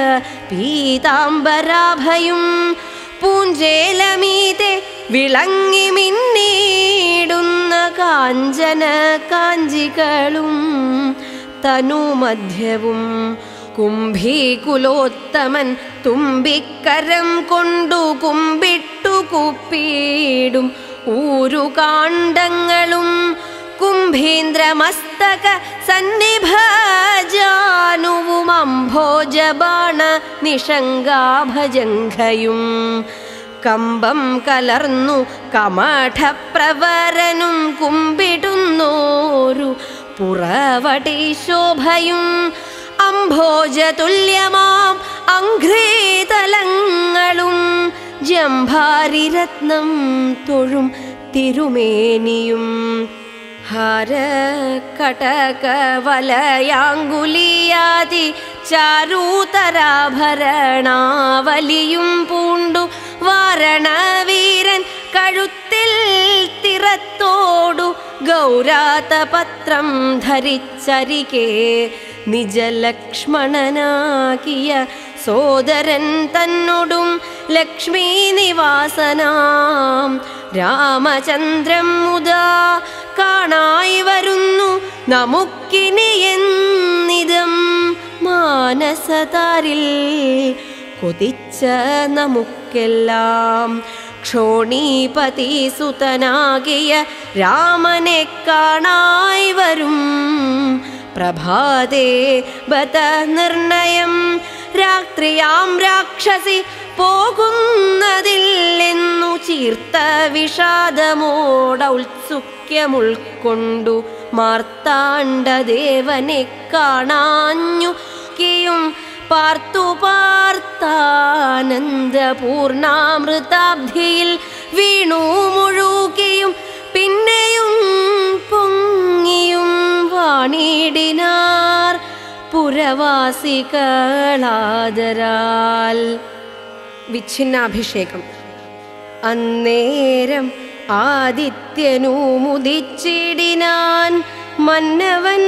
പീതാംബരാഭയും പൂഞ്ചേലമീതെ വിളങ്ങി മിന്നീടുന്ന കാഞ്ചന കാഞ്ചികളും തനുമധ്യവും കുംഭീകുലോത്തമൻ തുമ്പിക്കരം കൊണ്ടു കുമ്പിട്ടു കുപ്പിയിടും ഊരുകാണ്ഡങ്ങളും കുംഭീന്ദ്രമസ്തക സന്നിഭജാനുവും അംഭോജബാണ നിഷങ്കാഭജംഘയും കമ്പം കലർന്നു കമഠപ്രവരനും കുമ്പിടുന്നോരു പുറവടി ശോഭയും അംഭോജതുല്യമാം അഘ്രീതലങ്ങളും ജംഭാരിരത്നം തൊഴും തിരുമേനിയും ഹാര കടക വലയാങ്കുലിയാതി ചാരൂതരാഭരണാവലിയും പൂണ്ടു വാരണവീരൻ കഴുത്തിൽ തിറത്തോടു ഗൗരാതപത്രം ധരിച്ചരികെ നിജലക്ഷ്മണനാകിയ സോദരൻ തന്നോടും ലക്ഷ്മി നിവാസനാം രാമചന്ദ്രം മുതാ കാണായി വരുന്നു നമുക്കിനി എന്നിതം മാനസതാരിൽ കൊതിച്ച നമുക്കെല്ലാം ക്ഷോണീപതി സുതനാകിയ രാമനെ കാണായി വരും പ്രഭാതേ ബത നിർണയം രാത്രിയാം രാക്ഷസി പോകുന്നതില്ലെന്നു ചീർത്ത വിഷാദമോടൗത്സുക്യമുൾക്കൊണ്ടു മാർത്താണ്ഡദേവനെ കാണാഞ്ഞു കിയും പാർത്തു പാർത്താനന്ദപൂർണാമൃതാബ്ധിയിൽ വീണു മുഴുകിയും പിന്നെയും പൊങ്ങിയും വാണിടിനാർ പുരവാസികളാദരാൽ വിച്ഛിന്നാഭിഷേകം അന്നേരം ആദിത്യനു മുദിച്ചിടിനാൻ മന്നവൻ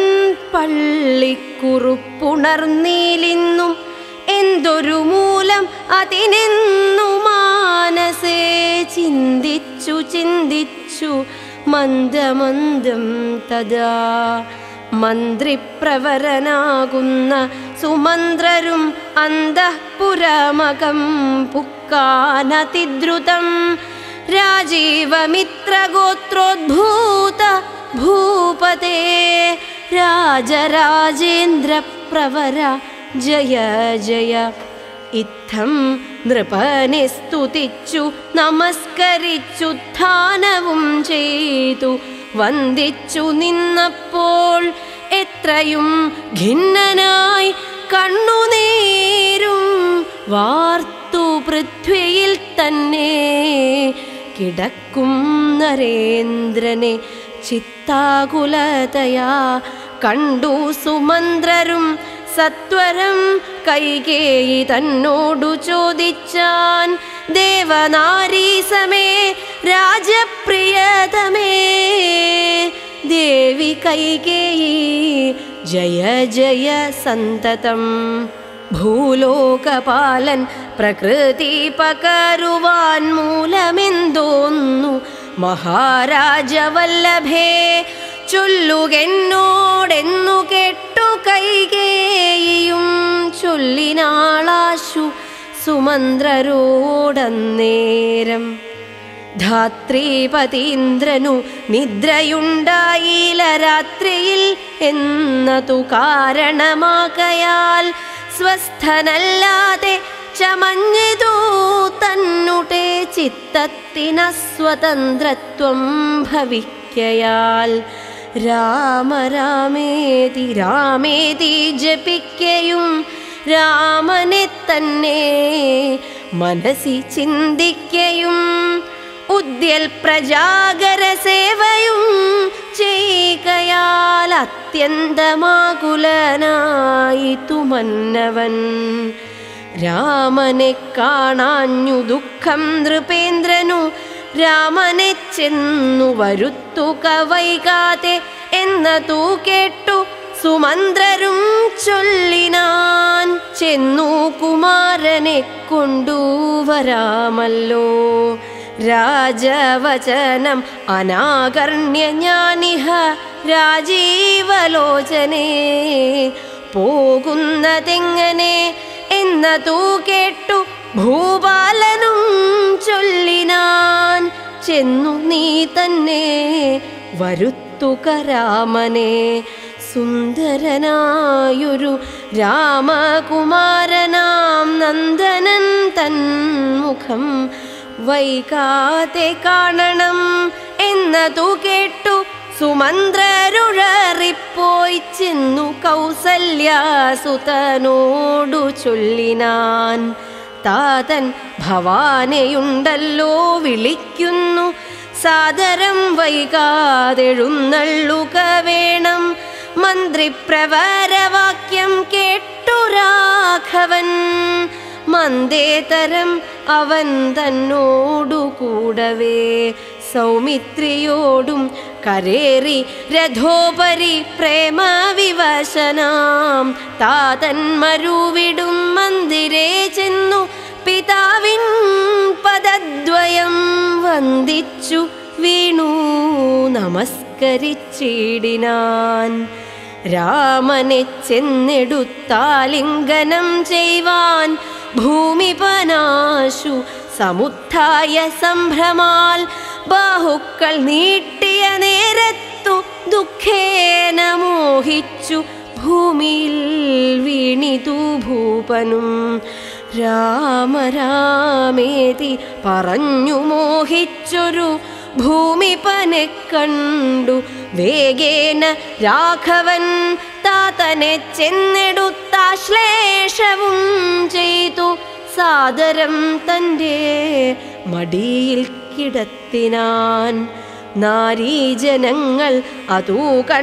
പള്ളിക്കുറുപ്പുണർന്നീലിന്നും എന്തൊരു മൂലം അതിനെന്നു മാനസേ ചിന്തിച്ചു ചിന്തിച്ചു മന്ദമന്ദം തഥാ മന്ത്രിപ്രവരനാകുന്ന സുമന്ത്രരും അന്തഃപുരമകം പുക്കാനതിദ്രുതം രാജീവമിത്രഗോത്രോദ്ഭൂത ഭൂപതേ രാജരാജേന്ദ്ര പ്രവര ജയ ജയ ഇത്തം നൃപനെ സ്തുതിച്ചു നമസ്കരിച്ചു ധാനവും ചെയ്തു വന്ദിച്ചു നിന്നപ്പോൾ എത്രയും ഖിന്നനായി കണ്ണുനീരും വാർത്തു പൃഥ്വിയിൽ തന്നെ കിടക്കും നരേന്ദ്രനെ ചിത്താകുലതയാ കണ്ടു സുമന്ത്രരും സത്വരം കൈകേയി തന്നോടു ചോദിച്ചാൻ ദേവനാരീസമേ രാജപ്രിയതമേ ദേവി കൈകേയി ജയ ജയ സന്തതം ഭൂലോകപാലൻ പ്രകൃതി പകരുവാൻ മൂലമെന്തോന്നു മഹാരാജവല്ലഭേ ചൊല്ലുകെന്നോടെന്നു കേട്ടു കൈകേയും ചൊല്ലിനാളാശു സുമന്ത്രരോടന്നേരം ധാത്രീപതീന്ദ്രനു നിദ്രയുണ്ടായില്ല രാത്രിയിൽ എന്നതു കാരണമാകയാൽ സ്വസ്ഥനല്ലാതെ ചമഞ്ഞിതു തന്നുടെ ചിത്തത്തിന സ്വതന്ത്രത്വം ഭവിക്കയാൽ രാമ രാമേതി രാമേതി ജപിക്കയും രാമനെ തന്നെ മനസ്സി ചിന്തിക്കയും ഉദ്യൽ പ്രജാഗര സേവയും ചെയ്യുകയാൽ അത്യന്തമാകുലനായി തുമന്നവൻ രാമനെ കാണാഞ്ഞു ദുഃഖം നൃപേന്ദ്രനു രാമനെ ചെന്നു വരുത്തുക വൈകാതെ എന്നതു കേട്ടു സുമന്ത്രരും ചൊല്ലിനാൻ ചെന്നു കുമാരനെ കൊണ്ടുവരാമല്ലോ രാജവചനം അനാകർണ്യ ഞാനിഹ രാജീവലോചനേ പോകുന്നതെങ്ങനെ എന്നതു കേട്ടു ഭൂപാലനും ചൊല്ലിനാൻ ചെന്നു നീ തന്നെ വരുത്തുക രാമനെ സുന്ദരനായൊരു രാമകുമാരനാം നന്ദനൻ തന്മുഖം വൈകാതെ കാണണം എന്നതു കേട്ടു സുമന്ത്രരുഴറിപ്പോയി ചെന്നു കൗസല്യാസുതനോടു ചൊല്ലിനാൻ താതൻ ഭവാനെയുണ്ടല്ലോ വിളിക്കുന്നു സാദരം വൈകാതെഴുന്നള്ളുക വേണം മന്ത്രിപ്രവരവാക്യം കേട്ടു രാഘവൻ മന്ദേതരം അവൻ തന്നോടു കൂടവേ സൗമിത്രിയോടും കരേറി രഥോപരി പ്രേമവിവശനാം താതൻ മരുവിടും മന്ദിരേ ചെന്നു പിതാവിൻ പദദ്വയം വന്ദിച്ചു വീണു നമസ്കരിച്ചിടിനാൻ രാമനെ ചെന്നെടുത്താലിംഗനം ചെയ്വാൻ ഭൂമിപനാശു സമുത്ഥായ സംഭ്രമാൽ ബാഹുക്കൾ നീട്ടിയ നേരത്തു ദുഃഖേന മോഹിച്ചു ഭൂമിയിൽ വീണിതു ഭൂപനും രാമരാമേതി പറഞ്ഞു മോഹിച്ചൊരു ഭൂമിപനെ കണ്ടു വേഗേന രാഘവൻ താതനെ ചെന്നെടുത്താശ്ലേഷവും ചെയ്തു സാദരം തൻ്റെ മടിയിൽ കിടത്തിനാൻ നാരീജനങ്ങൾ അതു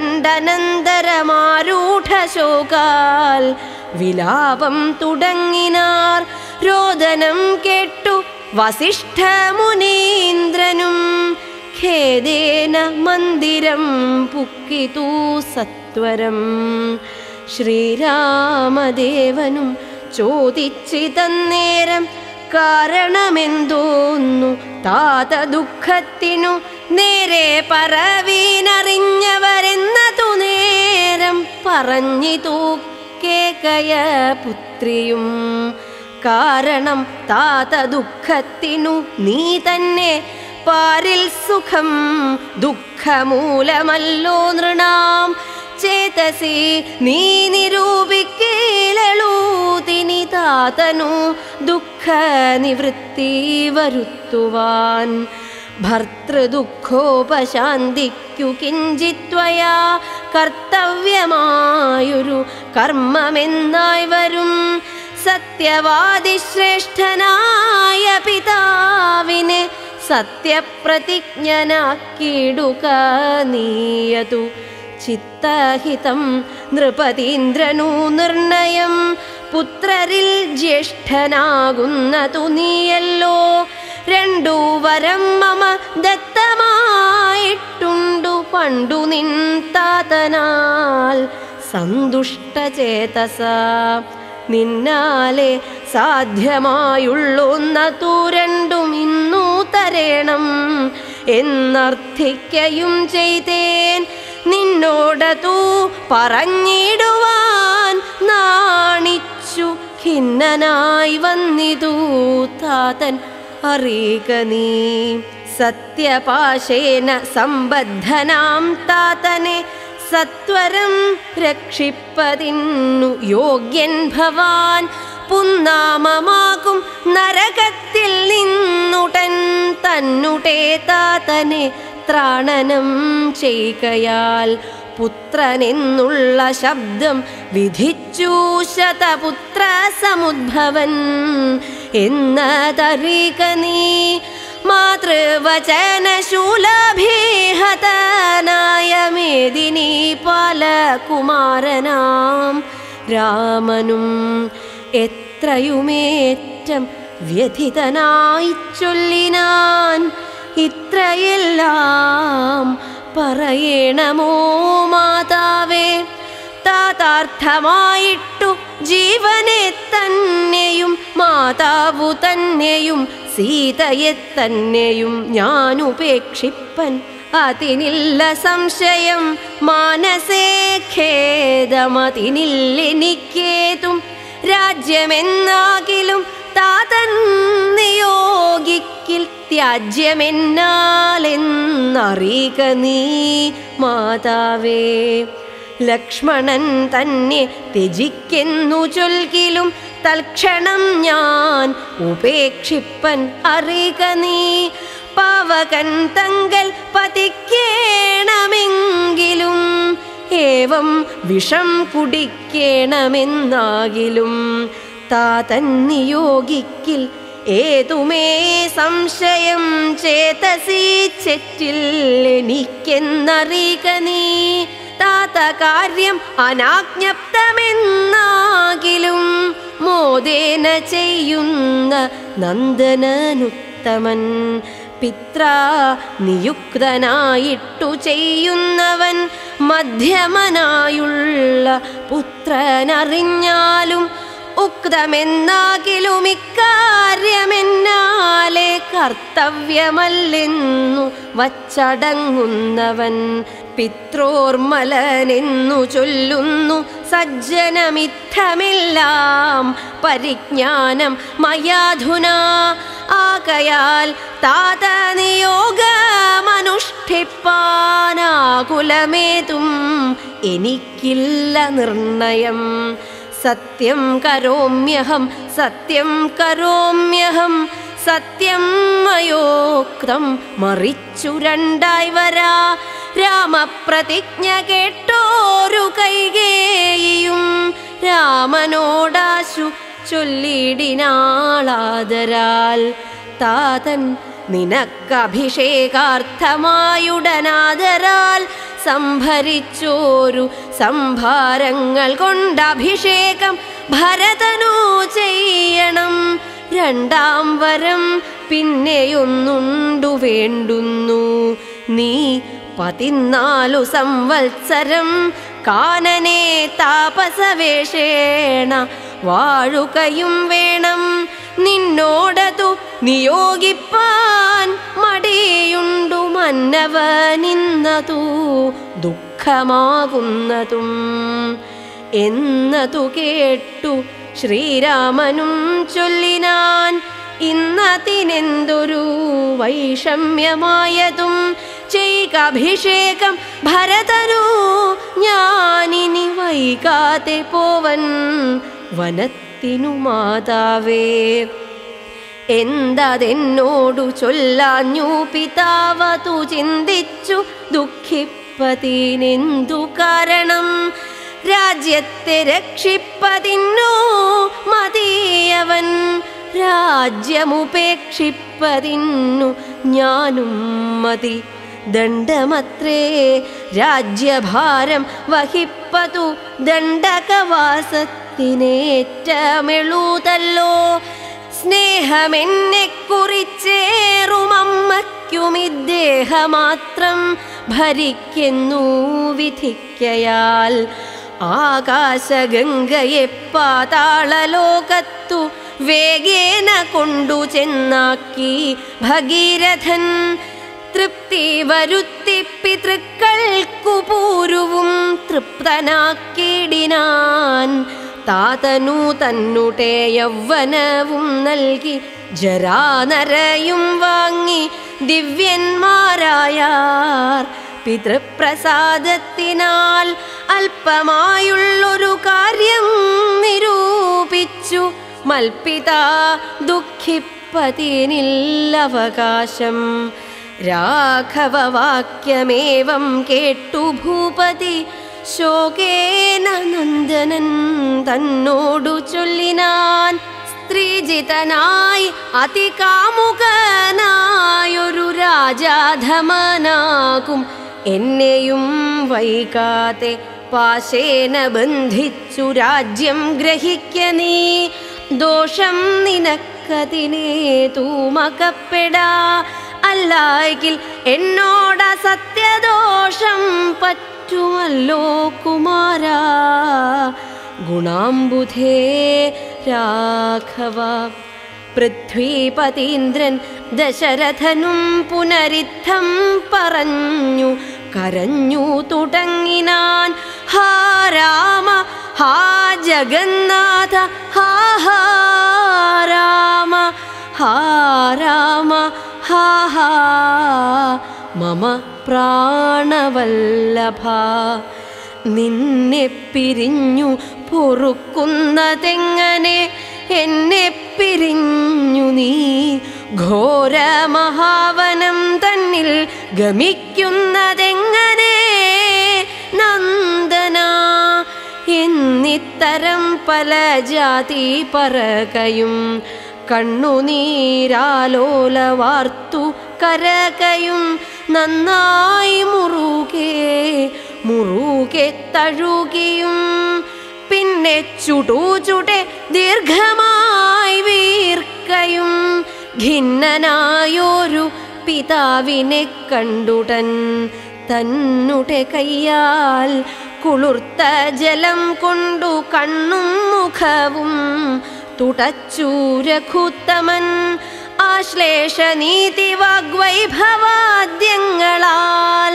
കണ്ടനന്തരമാരൂഢശോകാൽ വിലാപം തുടങ്ങിനാർ രോദനം കേട്ടു വസിഷ്ഠമുനീന്ദ്രനും ഖേദേന മന്ദിരം പുക്കിതു സത്വരം ശ്രീരാമദേവനും ചോദിച്ചിതന്നേരം കാരണമെന്തോന്നു താത ദുഃഖത്തിനു നേരെ പറവീനറിഞ്ഞവരെന്നതു നേരം പറഞ്ഞിതു കേകയ പുത്രിയും കാരണം താത ദുഃഖത്തിനു നീ തന്നെ പാരിൽ സുഖം ദുഃഖമൂലമല്ലോ നൃണാം ചേതസി നീ നിരൂപിക്കേലൂതിനി താതനു ദുഃഖ നിവൃത്തി വരുത്തുവാൻ ഭർത്തൃദുഃഖോപശാന്തിക്കു കിഞ്ചിത്വയാ കർത്തവ്യമായൊരു കർമ്മമെന്നായി വരും സത്യവാദി ശ്രേഷ്ഠനായ പിതാവിനെ സത്യപ്രതിജ്ഞനാക്കിയിടുക നീയതു ചിത്തഹിതം നൃപതീന്ദ്രനു നിർണയം പുത്രരിൽ ജ്യേഷ്ഠനാകുന്നതു നീയല്ലോ രണ്ടു വരം മമ ദത്തമായിട്ടുണ്ടു പണ്ടു നിൻ താതനാൽ സന്തുഷ്ടചേതസ നിന്നാലെ സാധ്യമായുള്ളൊന്നതു രണ്ടും ഇന്നു തരേണം എന്നർത്ഥിക്കയും ചെയ്തേൻ നിന്നോടതു പറഞ്ഞിടുവാൻ നാണിച്ചു ഖിന്നനായി വന്നിതു താതൻ അറിയുക നീ സത്യപാശേന സമ്പദ്ധനാം താതനെ സത്വരം രക്ഷിപ്പതിന്നു യോഗ്യൻ ഭവാൻ പുന്നാമമാകും നരകത്തിൽ നിന്നുടൻ തന്നുടേ താതനെ ത്രാണനം ചെയ്കയാൽ പുത്രനെന്നുള്ള ശബ്ദം വിധിച്ചു ശതപുത്ര സമുദ്ഭവൻ എന്നതറിക നീ മാതൃവചനശൂലഭീഹതനായ മേദിനി പാലകുമാരനാം രാമനും എത്രയുമേറ്റം വ്യഥിതനായി ചൊല്ലിനാൻ ഇത്രയെല്ലാം പറയണമോ മാതാവേ താതാർത്ഥമായിട്ടു ജീവനെ തന്നെയും മാതാവു തന്നെയും സീതയെ തന്നെയും ഞാൻ ഉപേക്ഷിപ്പൻ അതിനില്ല സംശയം മാനസേ ഖേദമതിനില്ലെനിക്കേതും രാജ്യമെന്നാകിലും താതൻ നിയോഗിക്കിൽ ത്യാജ്യമെന്നാലെന്നറിയുക നീ മാതാവേ ലക്ഷ്മണൻ തന്നെ ത്യജിക്കുന്നു ചൊൽകിലും തൽക്ഷണം ഞാൻ ഉപേക്ഷിപ്പൻ അറിയുക നീ പാവകൻ തങ്കൽ പതിക്കേണമെങ്കിലും ഏവം വിഷം കുടിക്കണമെന്നാകിലും താതൻ നിയോഗിക്കിൽ ഏതുമേ സംശയം ചേതസി ചെറ്റിൽ എനിക്കെന്നറിയുക നീ താത കാര്യം അനാജ്ഞപ്തമെന്നാകിലും മോദേന ചെയ്യുന്ന നന്ദനനുത്തമൻ പിത്ര നിയുക്തനായിട്ടു ചെയ്യുന്നവൻ മധ്യമനായുള്ള പുത്രനറിഞ്ഞാലും ഉക്തമെന്നാകിലും ഇക്കാര്യമെന്നാലെ കർത്തവ്യമല്ലെന്നു വച്ചടങ്ങുന്നവൻ പിത്രോർമലനെന്നു ചൊല്ലുന്നു സജ്ജനമിത്തമെല്ലാം പരിജ്ഞാനം മയാധുന ആകയാൽ താത നിയോഗമനുഷ്ഠിപ്പാനാകുലമേതും എനിക്കില്ല നിർണയം സത്യം കരോമ്യഹം സത്യം കരോമ്യഹം സത്യം മയോക്തം മറിച്ചു രണ്ടായി വരാ രാമപ്രതിജ്ഞ കേട്ടോരു കൈകേയും രാമനോടാശു ചൊല്ലിടിനാളാദരാൽ താതൻ നിനക്കഭിഷേകാർത്ഥമായുടനാദരാൽ സംഭരിച്ചോരു സംഭാരങ്ങൾ കൊണ്ടഭിഷേകം ഭരതനു ചെയ്യണം രണ്ടാം വരം പിന്നെയൊന്നുണ്ടു വേണ്ടുന്നു നീ പതിനാലു സംവത്സരം കാനനെ താപസവേഷേണ വാഴുകയും വേണം നിന്നോടതു നിയോഗിപ്പാൻ മടിയുണ്ടു മന്നവനിന്നതു ദുഃഖമാകുന്നതും എന്നതു കേട്ടു ശ്രീരാമനും ചൊല്ലിനാൻ ഇന്നതിനെന്തൊരു വൈഷമ്യമായതും ചെയ്കഭിഷേകം ഭരതനു ഞാനിനി വൈകാതെ പോവൻ വനത്തിനു മാതാവേ എന്തതെന്നോടു ചൊല്ലാഞ്ഞു പിതാവതു ചിന്തിച്ചു ദുഃഖിപ്പതിനെന്തു കാരണം രാജ്യത്തെ രക്ഷിപ്പതിന്നു മതിയവൻ രാജ്യമുപേക്ഷിപ്പതിന്നു ഞാനും മതി ദണ്ഡമത്രേ രാജ്യഭാരം വഹിപ്പതു ദണ്ഡകവാസത്തിനേറ്റമെളുതല്ലോ സ്നേഹമെന്നെ കുറിച്ചേറുമമ്മയ്ക്കും ഇദ്ദേഹമാത്രം ഭരിക്കുന്നു വിധിക്കയാൽ ആകാശഗംഗയെ പാതാളലോകത്തു വേഗേന കൊണ്ടു ചെന്നാക്കി ഭഗീരഥൻ തൃപ്തി വരുത്തി പിതൃക്കൾക്കു പൂരുവും തൃപ്തനാക്കിടിനാൻ താതനു തന്നുടെ യൗവനവും നൽകി ജരാനരയും വാങ്ങി ദിവ്യന്മാരായാർ പിതൃപ്രസാദത്തിനാൽ അല്പമായുള്ളൊരു കാര്യം നിരൂപിച്ചു മൽപിത ദുഃഖിപ്പതിനില്ലവകാശം രാഘവവാക്യമേവം കേട്ടു ഭൂപതി ശോകേന നന്ദനൻ തന്നോടു ചൊല്ലിനാൻ സ്ത്രീജിതനായി അതികാമുകനായൊരു രാജാധമനാകും എന്നെയും വൈകാതെ പാശേന ബന്ധിച്ചു രാജ്യം ഗ്രഹിക്ക നീ ദോഷം നിനക്കതിനെ തൂമകപ്പെടാ അല്ലായെങ്കിൽ എന്നോട സത്യദോഷം പറ്റുമല്ലോ കുമാരാ ഗുണാംബുധേ രാഘവ പൃഥ്വീപതീന്ദ്രൻ ദശരഥനും പുനരിദ്ധം പറഞ്ഞു കരഞ്ഞു തുടങ്ങിനാൻ ഹാ രാമ ഹാ ജഗന്നാഥ ഹാ ഹാ രാമ ഹാ രാമ ഹാ ഹാ മമ പ്രാണവല്ലഭ നിന്നെ പിരിഞ്ഞു പൊറുക്കുന്നതെങ്ങനെ എന്നെ പിരിഞ്ഞു നീ ഘോരമഹാവനം തന്നിൽ ഗമിക്കുന്നതെങ്ങനെ നന്ദന എന്നിത്തരം പല ജാതി പറകയും കണ്ണുനീരാലോല വാർത്തു കരകയും നന്നായി മുറുകെ മുറുകെ തഴുകിയും പിന്നെ ചുടു ചുടെ ദീർഘമായി വീർക്കയും ഖിന്നനായൊരു പിതാവിനെ കണ്ടുടൻ തന്നുടെ കയ്യാൽ കുളിർത്ത ജലം കൊണ്ടു കണ്ണും മുഖവും തുടച്ചു രഘുത്തമൻ ആശ്ലേഷനീതി വാഗ്വൈഭവാദ്യങ്ങളാൽ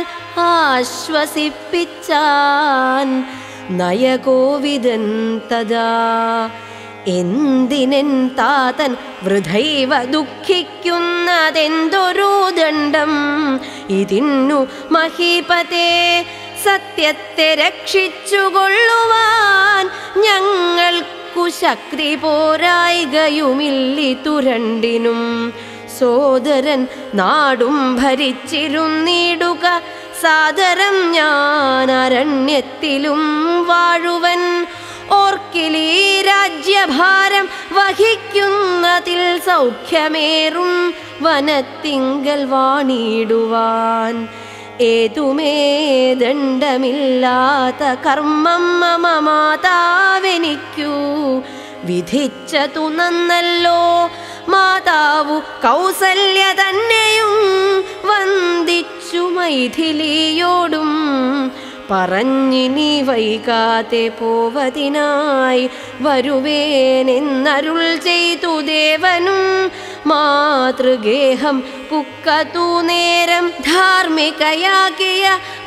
ആശ്വസിപ്പിച്ചാൻ നയകോവിദൻ തഥാ എന്തിനെൻ താതൻ വൃഥൈവ ദുഃഖിക്കുന്നതെന്തൊരു ദണ്ഡം ഇതിന്നു മഹീപതേ സത്യത്തെ രക്ഷിച്ചുകൊള്ളുവാൻ ഞങ്ങൾക്കു ശക്തി പോരായികയുമില്ലി തുരണ്ടിനും സോദരൻ നാടും ഭരിച്ചിരുന്നിടുക സാദരം ഞാൻ അരണ്യത്തിലും വാഴുവൻ ഓർക്കിലീ രാജ്യഭാരം വഹിക്കുന്നതിൽ സൗഖ്യമേറും വനത്തിങ്കൽ വാണിടുവാൻ ഏതുമേ ദണ്ഡമില്ലാത്ത കർമ്മം മമ മാതാവെനിക്കു വിധിച്ചതു നന്നല്ലോ മാതാവു കൗസല്യ തന്നെയും വന്ദിച്ചു മൈഥിലിയോടും പറഞ്ഞിനി വൈകാതെ പോവതിനായി വരുവേനെന്നരുൾ ചെയ്തു ദേവനും മാതൃഗേഹം പുക്കതു നേരം ധാർമ്മികയാകിയ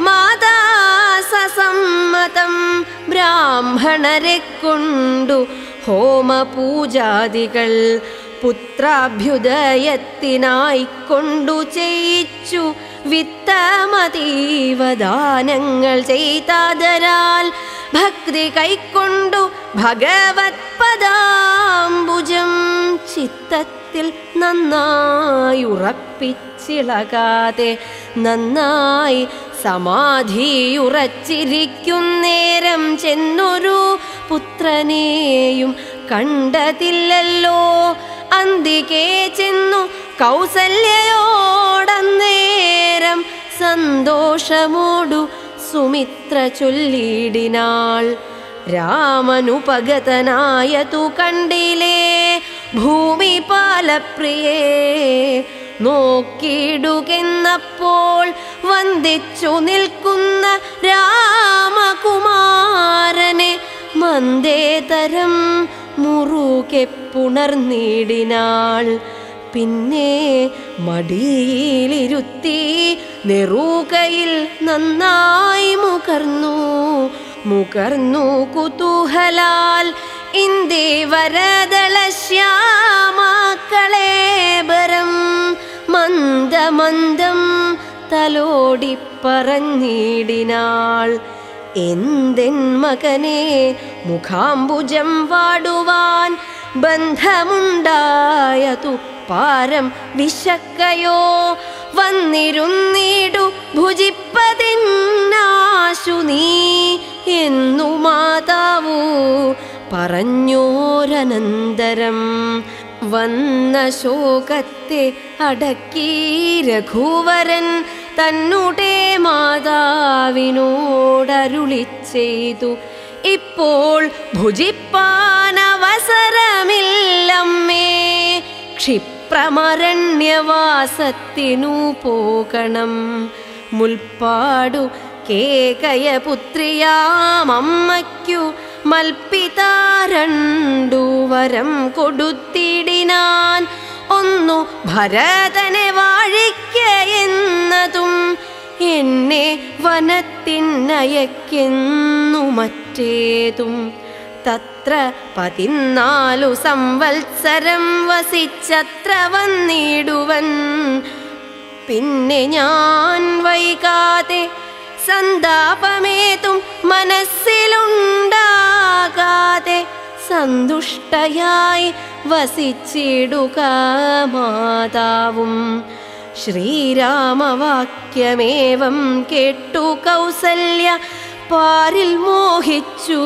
മാതാസസമ്മതം ബ്രാഹ്മണരെ കൊണ്ടു ഹോമപൂജാദികൾ പുത്രാഭ്യുദയത്തിനായി കൊണ്ടു ചെയ്യിച്ചു വിത്തമതീവദാനങ്ങൾ ചെയ്താദരാൽ ഭക്തി കൈക്കൊണ്ടു ഭഗവത് പദാംബുജം ചിത്തത്തിൽ നന്നായി ഉറപ്പിച്ചിളകാതെ നന്നായി സമാധിയുറച്ചിരിക്കുന്നേരം ചെന്നൊരു പുത്രനെയും കണ്ടതില്ലല്ലോ അന്തികേ ചെന്നു കൗസല്യയോടന്നേരം സന്തോഷമോടു സുമിത്ര ചൊല്ലിടിനാൾ രാമനുപഗതനായതു കണ്ടിലേ ഭൂമി പാലപ്രിയേ നോക്കിയിടുകെന്നപ്പോൾ വന്ദിച്ചു നിൽക്കുന്ന രാമകുമാരനെ മന്ദേതരം മുറുകെ പുണർന്നിടിനാൾ പിന്നെ മടിയിലിരുത്തി നെറുകയിൽ നന്നായി മുകർന്നു മുകർന്നു കുതൂഹലാൽ ഇന്ദേ വരദള ശ്യാമാക്കളേബരം മന്ദമന്ദം തലോടി പറഞ്ഞിടിനാൾ എന്തെൻ മകനെ മുഖാംബുജം വാടുവാൻ ബന്ധമുണ്ടായതു പാരം വിശക്കയോ വന്നിരുന്നിടു ഭുജിപ്പതിന്നാശു നീ എന്നു മാതാവു പറഞ്ഞോരനന്തരം വന്ന ശോകത്തെ അടക്കി രഘുവരൻ തന്നുടെ മാതാവിനോടരുളി ചെയ്തു ഇപ്പോൾ ഭുജിപ്പാനവസരമില്ലമ്മേ ക്ഷിപ്രമരണ്യവാസത്തിനു പോകണം മുൽപ്പാടു കേകയപുത്രിയാമമ്മയ്ക്കു മൽപ്പിതാരണ്ടു വരം കൊടുത്തിടിനാൻ ഒന്നു ഭരതനെ വാഴിക്ക എന്നതും എന്നെ വനത്തിനയക്കെന്നു മറ്റേതും തത്ര പതിനാലു സംവത്സരം വസിച്ചത്ര വന്നിടുവൻ പിന്നെ ഞാൻ വൈകാതെ സന്താപമേതും മനസ്സിലുണ്ടാകാതെ സന്തുഷ്ടയായി വസിച്ചിടുക മാതാവും ശ്രീരാമവാക്യമേവം കേട്ടു കൗസല്യ പാരിൽ മോഹിച്ചു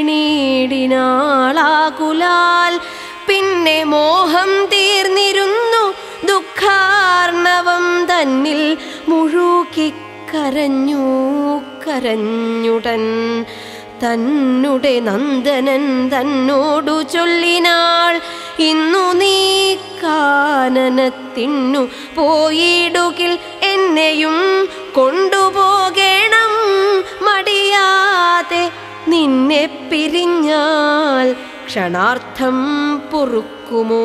വീണീടിനാളാകുലാൽ പിന്നെ മോഹം തീർന്നിരുന്നു ദുഃഖാർണവം തന്നിൽ മുഴുകി കരഞ്ഞു കരഞ്ഞുടൻ തന്നുടെ നന്ദനൻ തന്നോടു ചൊല്ലിനാൾ ഇന്നു നീ കാനനത്തിന്നു പോയിടുകിൽ എന്നെയും കൊണ്ടുപോകണം മടിയാതെ നിന്നെ പിരിഞ്ഞാൽ ക്ഷണാർത്ഥം പൊറുക്കുമോ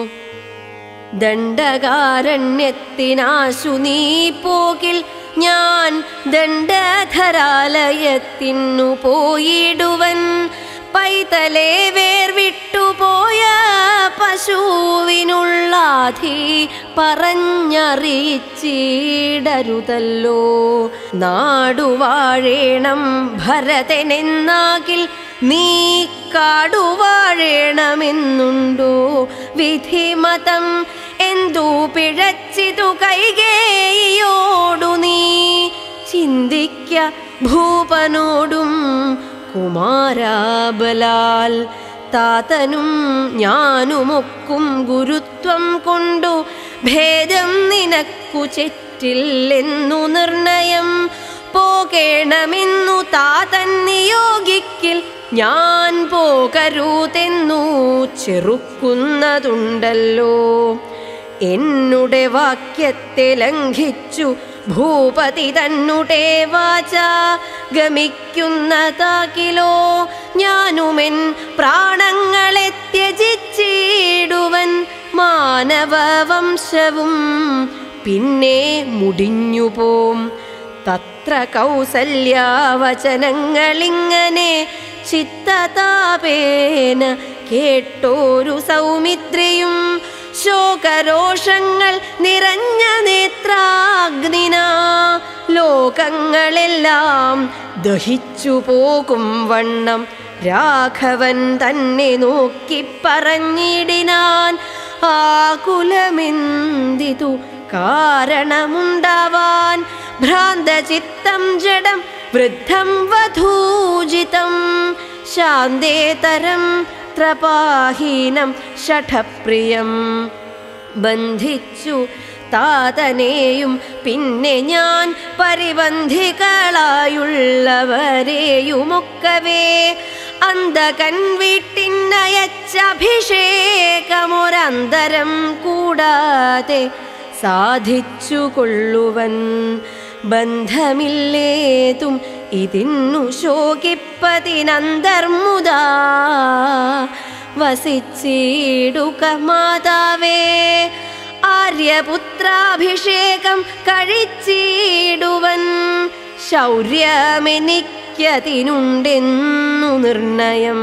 ദണ്ഡകാരണ്യത്തിനാശു നീ പോകിൽ ഞാൻ ദണ്ഡധരാലയത്തിനു പോയിടുവൻ പൈതലെ വേർവിട്ടുപോയ പശുവിനുള്ളാധി പറഞ്ഞറിയിച്ചിടരുതല്ലോ നാടുവാഴേണം ഭരതനെന്നാകിൽ നീ കാടുവാഴേണമെന്നുണ്ടോ വിധിമതം എന്തു പിഴച്ചിതു കൈകേയോടു നീ ചിന്തിക്ക ഭൂപനോടും കുമാരാബലാൽ താതനും ഞാനുമൊക്കും ഗുരുത്വം കൊണ്ടു ഭേദം നിനക്കു ചെറ്റില്ലെന്നു നിർണയം പോകേണമെന്നു താതൻ നിയോഗിക്കിൽ ഞാൻ പോകരുതെന്നു ചെറുക്കുന്നതുണ്ടല്ലോ എന്നുടെ വാക്യത്തെ ലംഘിച്ചു ഭൂപതി തന്നുടെ വാച ഗമിക്കുന്നതാകിലോ ഞാനുമെൻ പ്രാണങ്ങളെ ത്യജിച്ചിടുവൻ മാനവവംശവും പിന്നെ മുടിഞ്ഞുപോം തത്ര കൗസല്യാവചനങ്ങളിങ്ങനെ ചിത്തതാപേന കേട്ടോരു സൗമിത്രിയും ശോകരോഷങ്ങൾ നിറഞ്ഞ നേത്രാഗ്നിന ലോകങ്ങളെല്ലാം ദഹിച്ചു പോകും വണ്ണം രാഘവൻ തന്നെ നോക്കി പറഞ്ഞിടിനാൻ ആകുലമെന്തിതു കാരണമുണ്ടാവാൻ ഭ്രാന്തചിത്തം ജഡം വൃദ്ധം വധൂജിതം ശാന്തേതരം ത്രപാഹീനം ഷഠപ്രിയം ബന്ധിച്ചു താതനെയും പിന്നെ ഞാൻ പരിബന്ധികളായുള്ളവരെയുമൊക്കവേ അന്തകൻ വീട്ടിനയച്ചഭിഷേകമൊരന്തരം കൂടാതെ സാധിച്ചു കൊള്ളുവൻ ബന്ധമില്ലേതും ഇതിന്നു ശോകിപ്പതിനന്തർമുദാ വസിച്ചിടുക മാതാവേ ആര്യപുത്രാഭിഷേകം കഴിച്ചിടുവൻ ശൗര്യമെനിക്കതിനുണ്ടെന്നു നിർണയം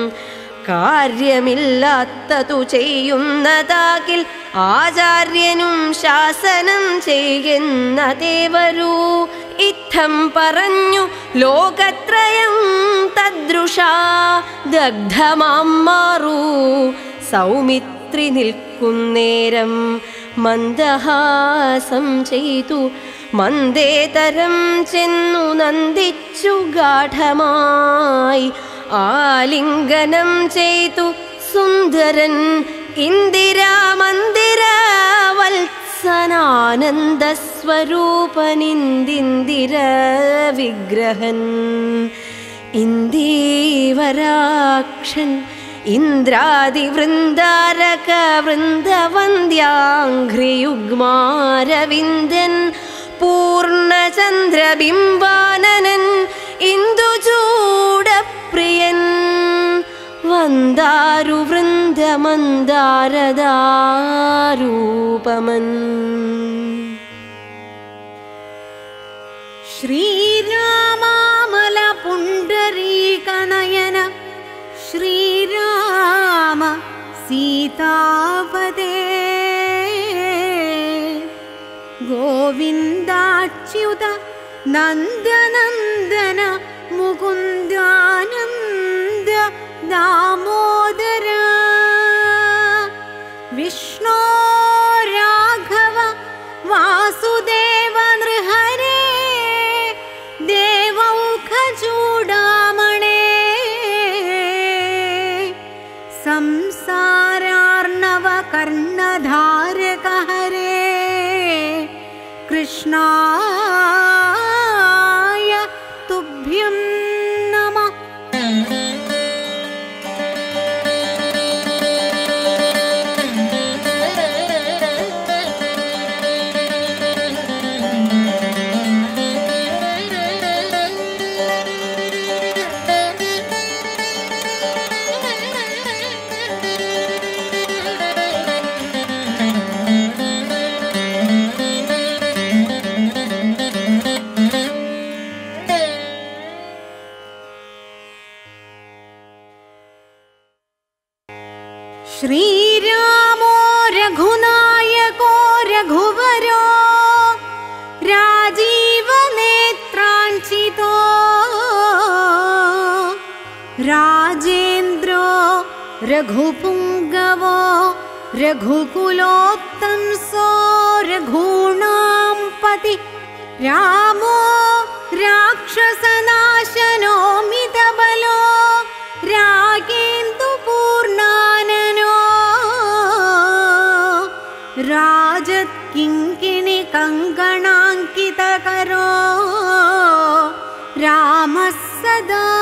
കാര്യമില്ലാത്തതു ചെയ്യുന്നതാകിൽ ആചാര്യനും ശാസനം ചെയ്യുന്നതേ വരൂ ഇത്തം പറഞ്ഞു ലോകത്രയം തദ്രുഷാ ദഗ്ധമാം മാറൂ സൗമിത്രി നിൽക്കുന്നേരം മന്ദഹാസം ചെയ്തു മന്ദേതരം ചെന്നു നന്ദിച്ചു ഗാഠമായി ആലിംഗനം ചെയ്തു സുന്ദരൻ ഇന്ദിരാമന്ദിര വത്സനാനന്ദ സ്വരൂപനിന്ദിന്ദിര വിഗ്രഹൻ ഇന്ദീവരാക്ഷൻ ഇന്ദ്രാദിവൃന്ദാരക വൃന്ദവന്ദ്യാഘ്രിയുഗ്മാരവിന്ദൻ പൂർണ്ണചന്ദ്രബിംബാനനൻ ഇന്ദുചൂടപ്രിയൻ വന്ദാരുവൃന്ദമന്ദാരദാരൂപമൻ ശ്രീരാമാമല പുണ്ടരീകനയന ശ്രീരാമ സീതാപദേ ഗോവിന്ദാച്യുത നന്ദനന്ദന മുകുന്ദാനന്ദ ദാമോദര വിഷ്ണോ രാഘവ വാസുദേവ നൃഹരേ ദേവൗഖചൂടാമണേ സംസാരാർണവ കർണധാരകഹരേ കൃഷ്ണായ തുഭ്യം നമ ശ്രീരാമോ രഘുനായകോ രഘുവരോ രാജീവനേത്രാഞ്ചിതോ രാജേന്ദ്രോ രഘുപുങ്കവോ രഘുകുലോത്തംസോ രഘൂണാം പതി രാമോ രാക്ഷസനാശനോ മിതബലോ രാഗേന്ദുപൂർണാനനോ രാജത്കിങ്കിണി കങ്കണാങ്കിതകരോ രാമः സദാ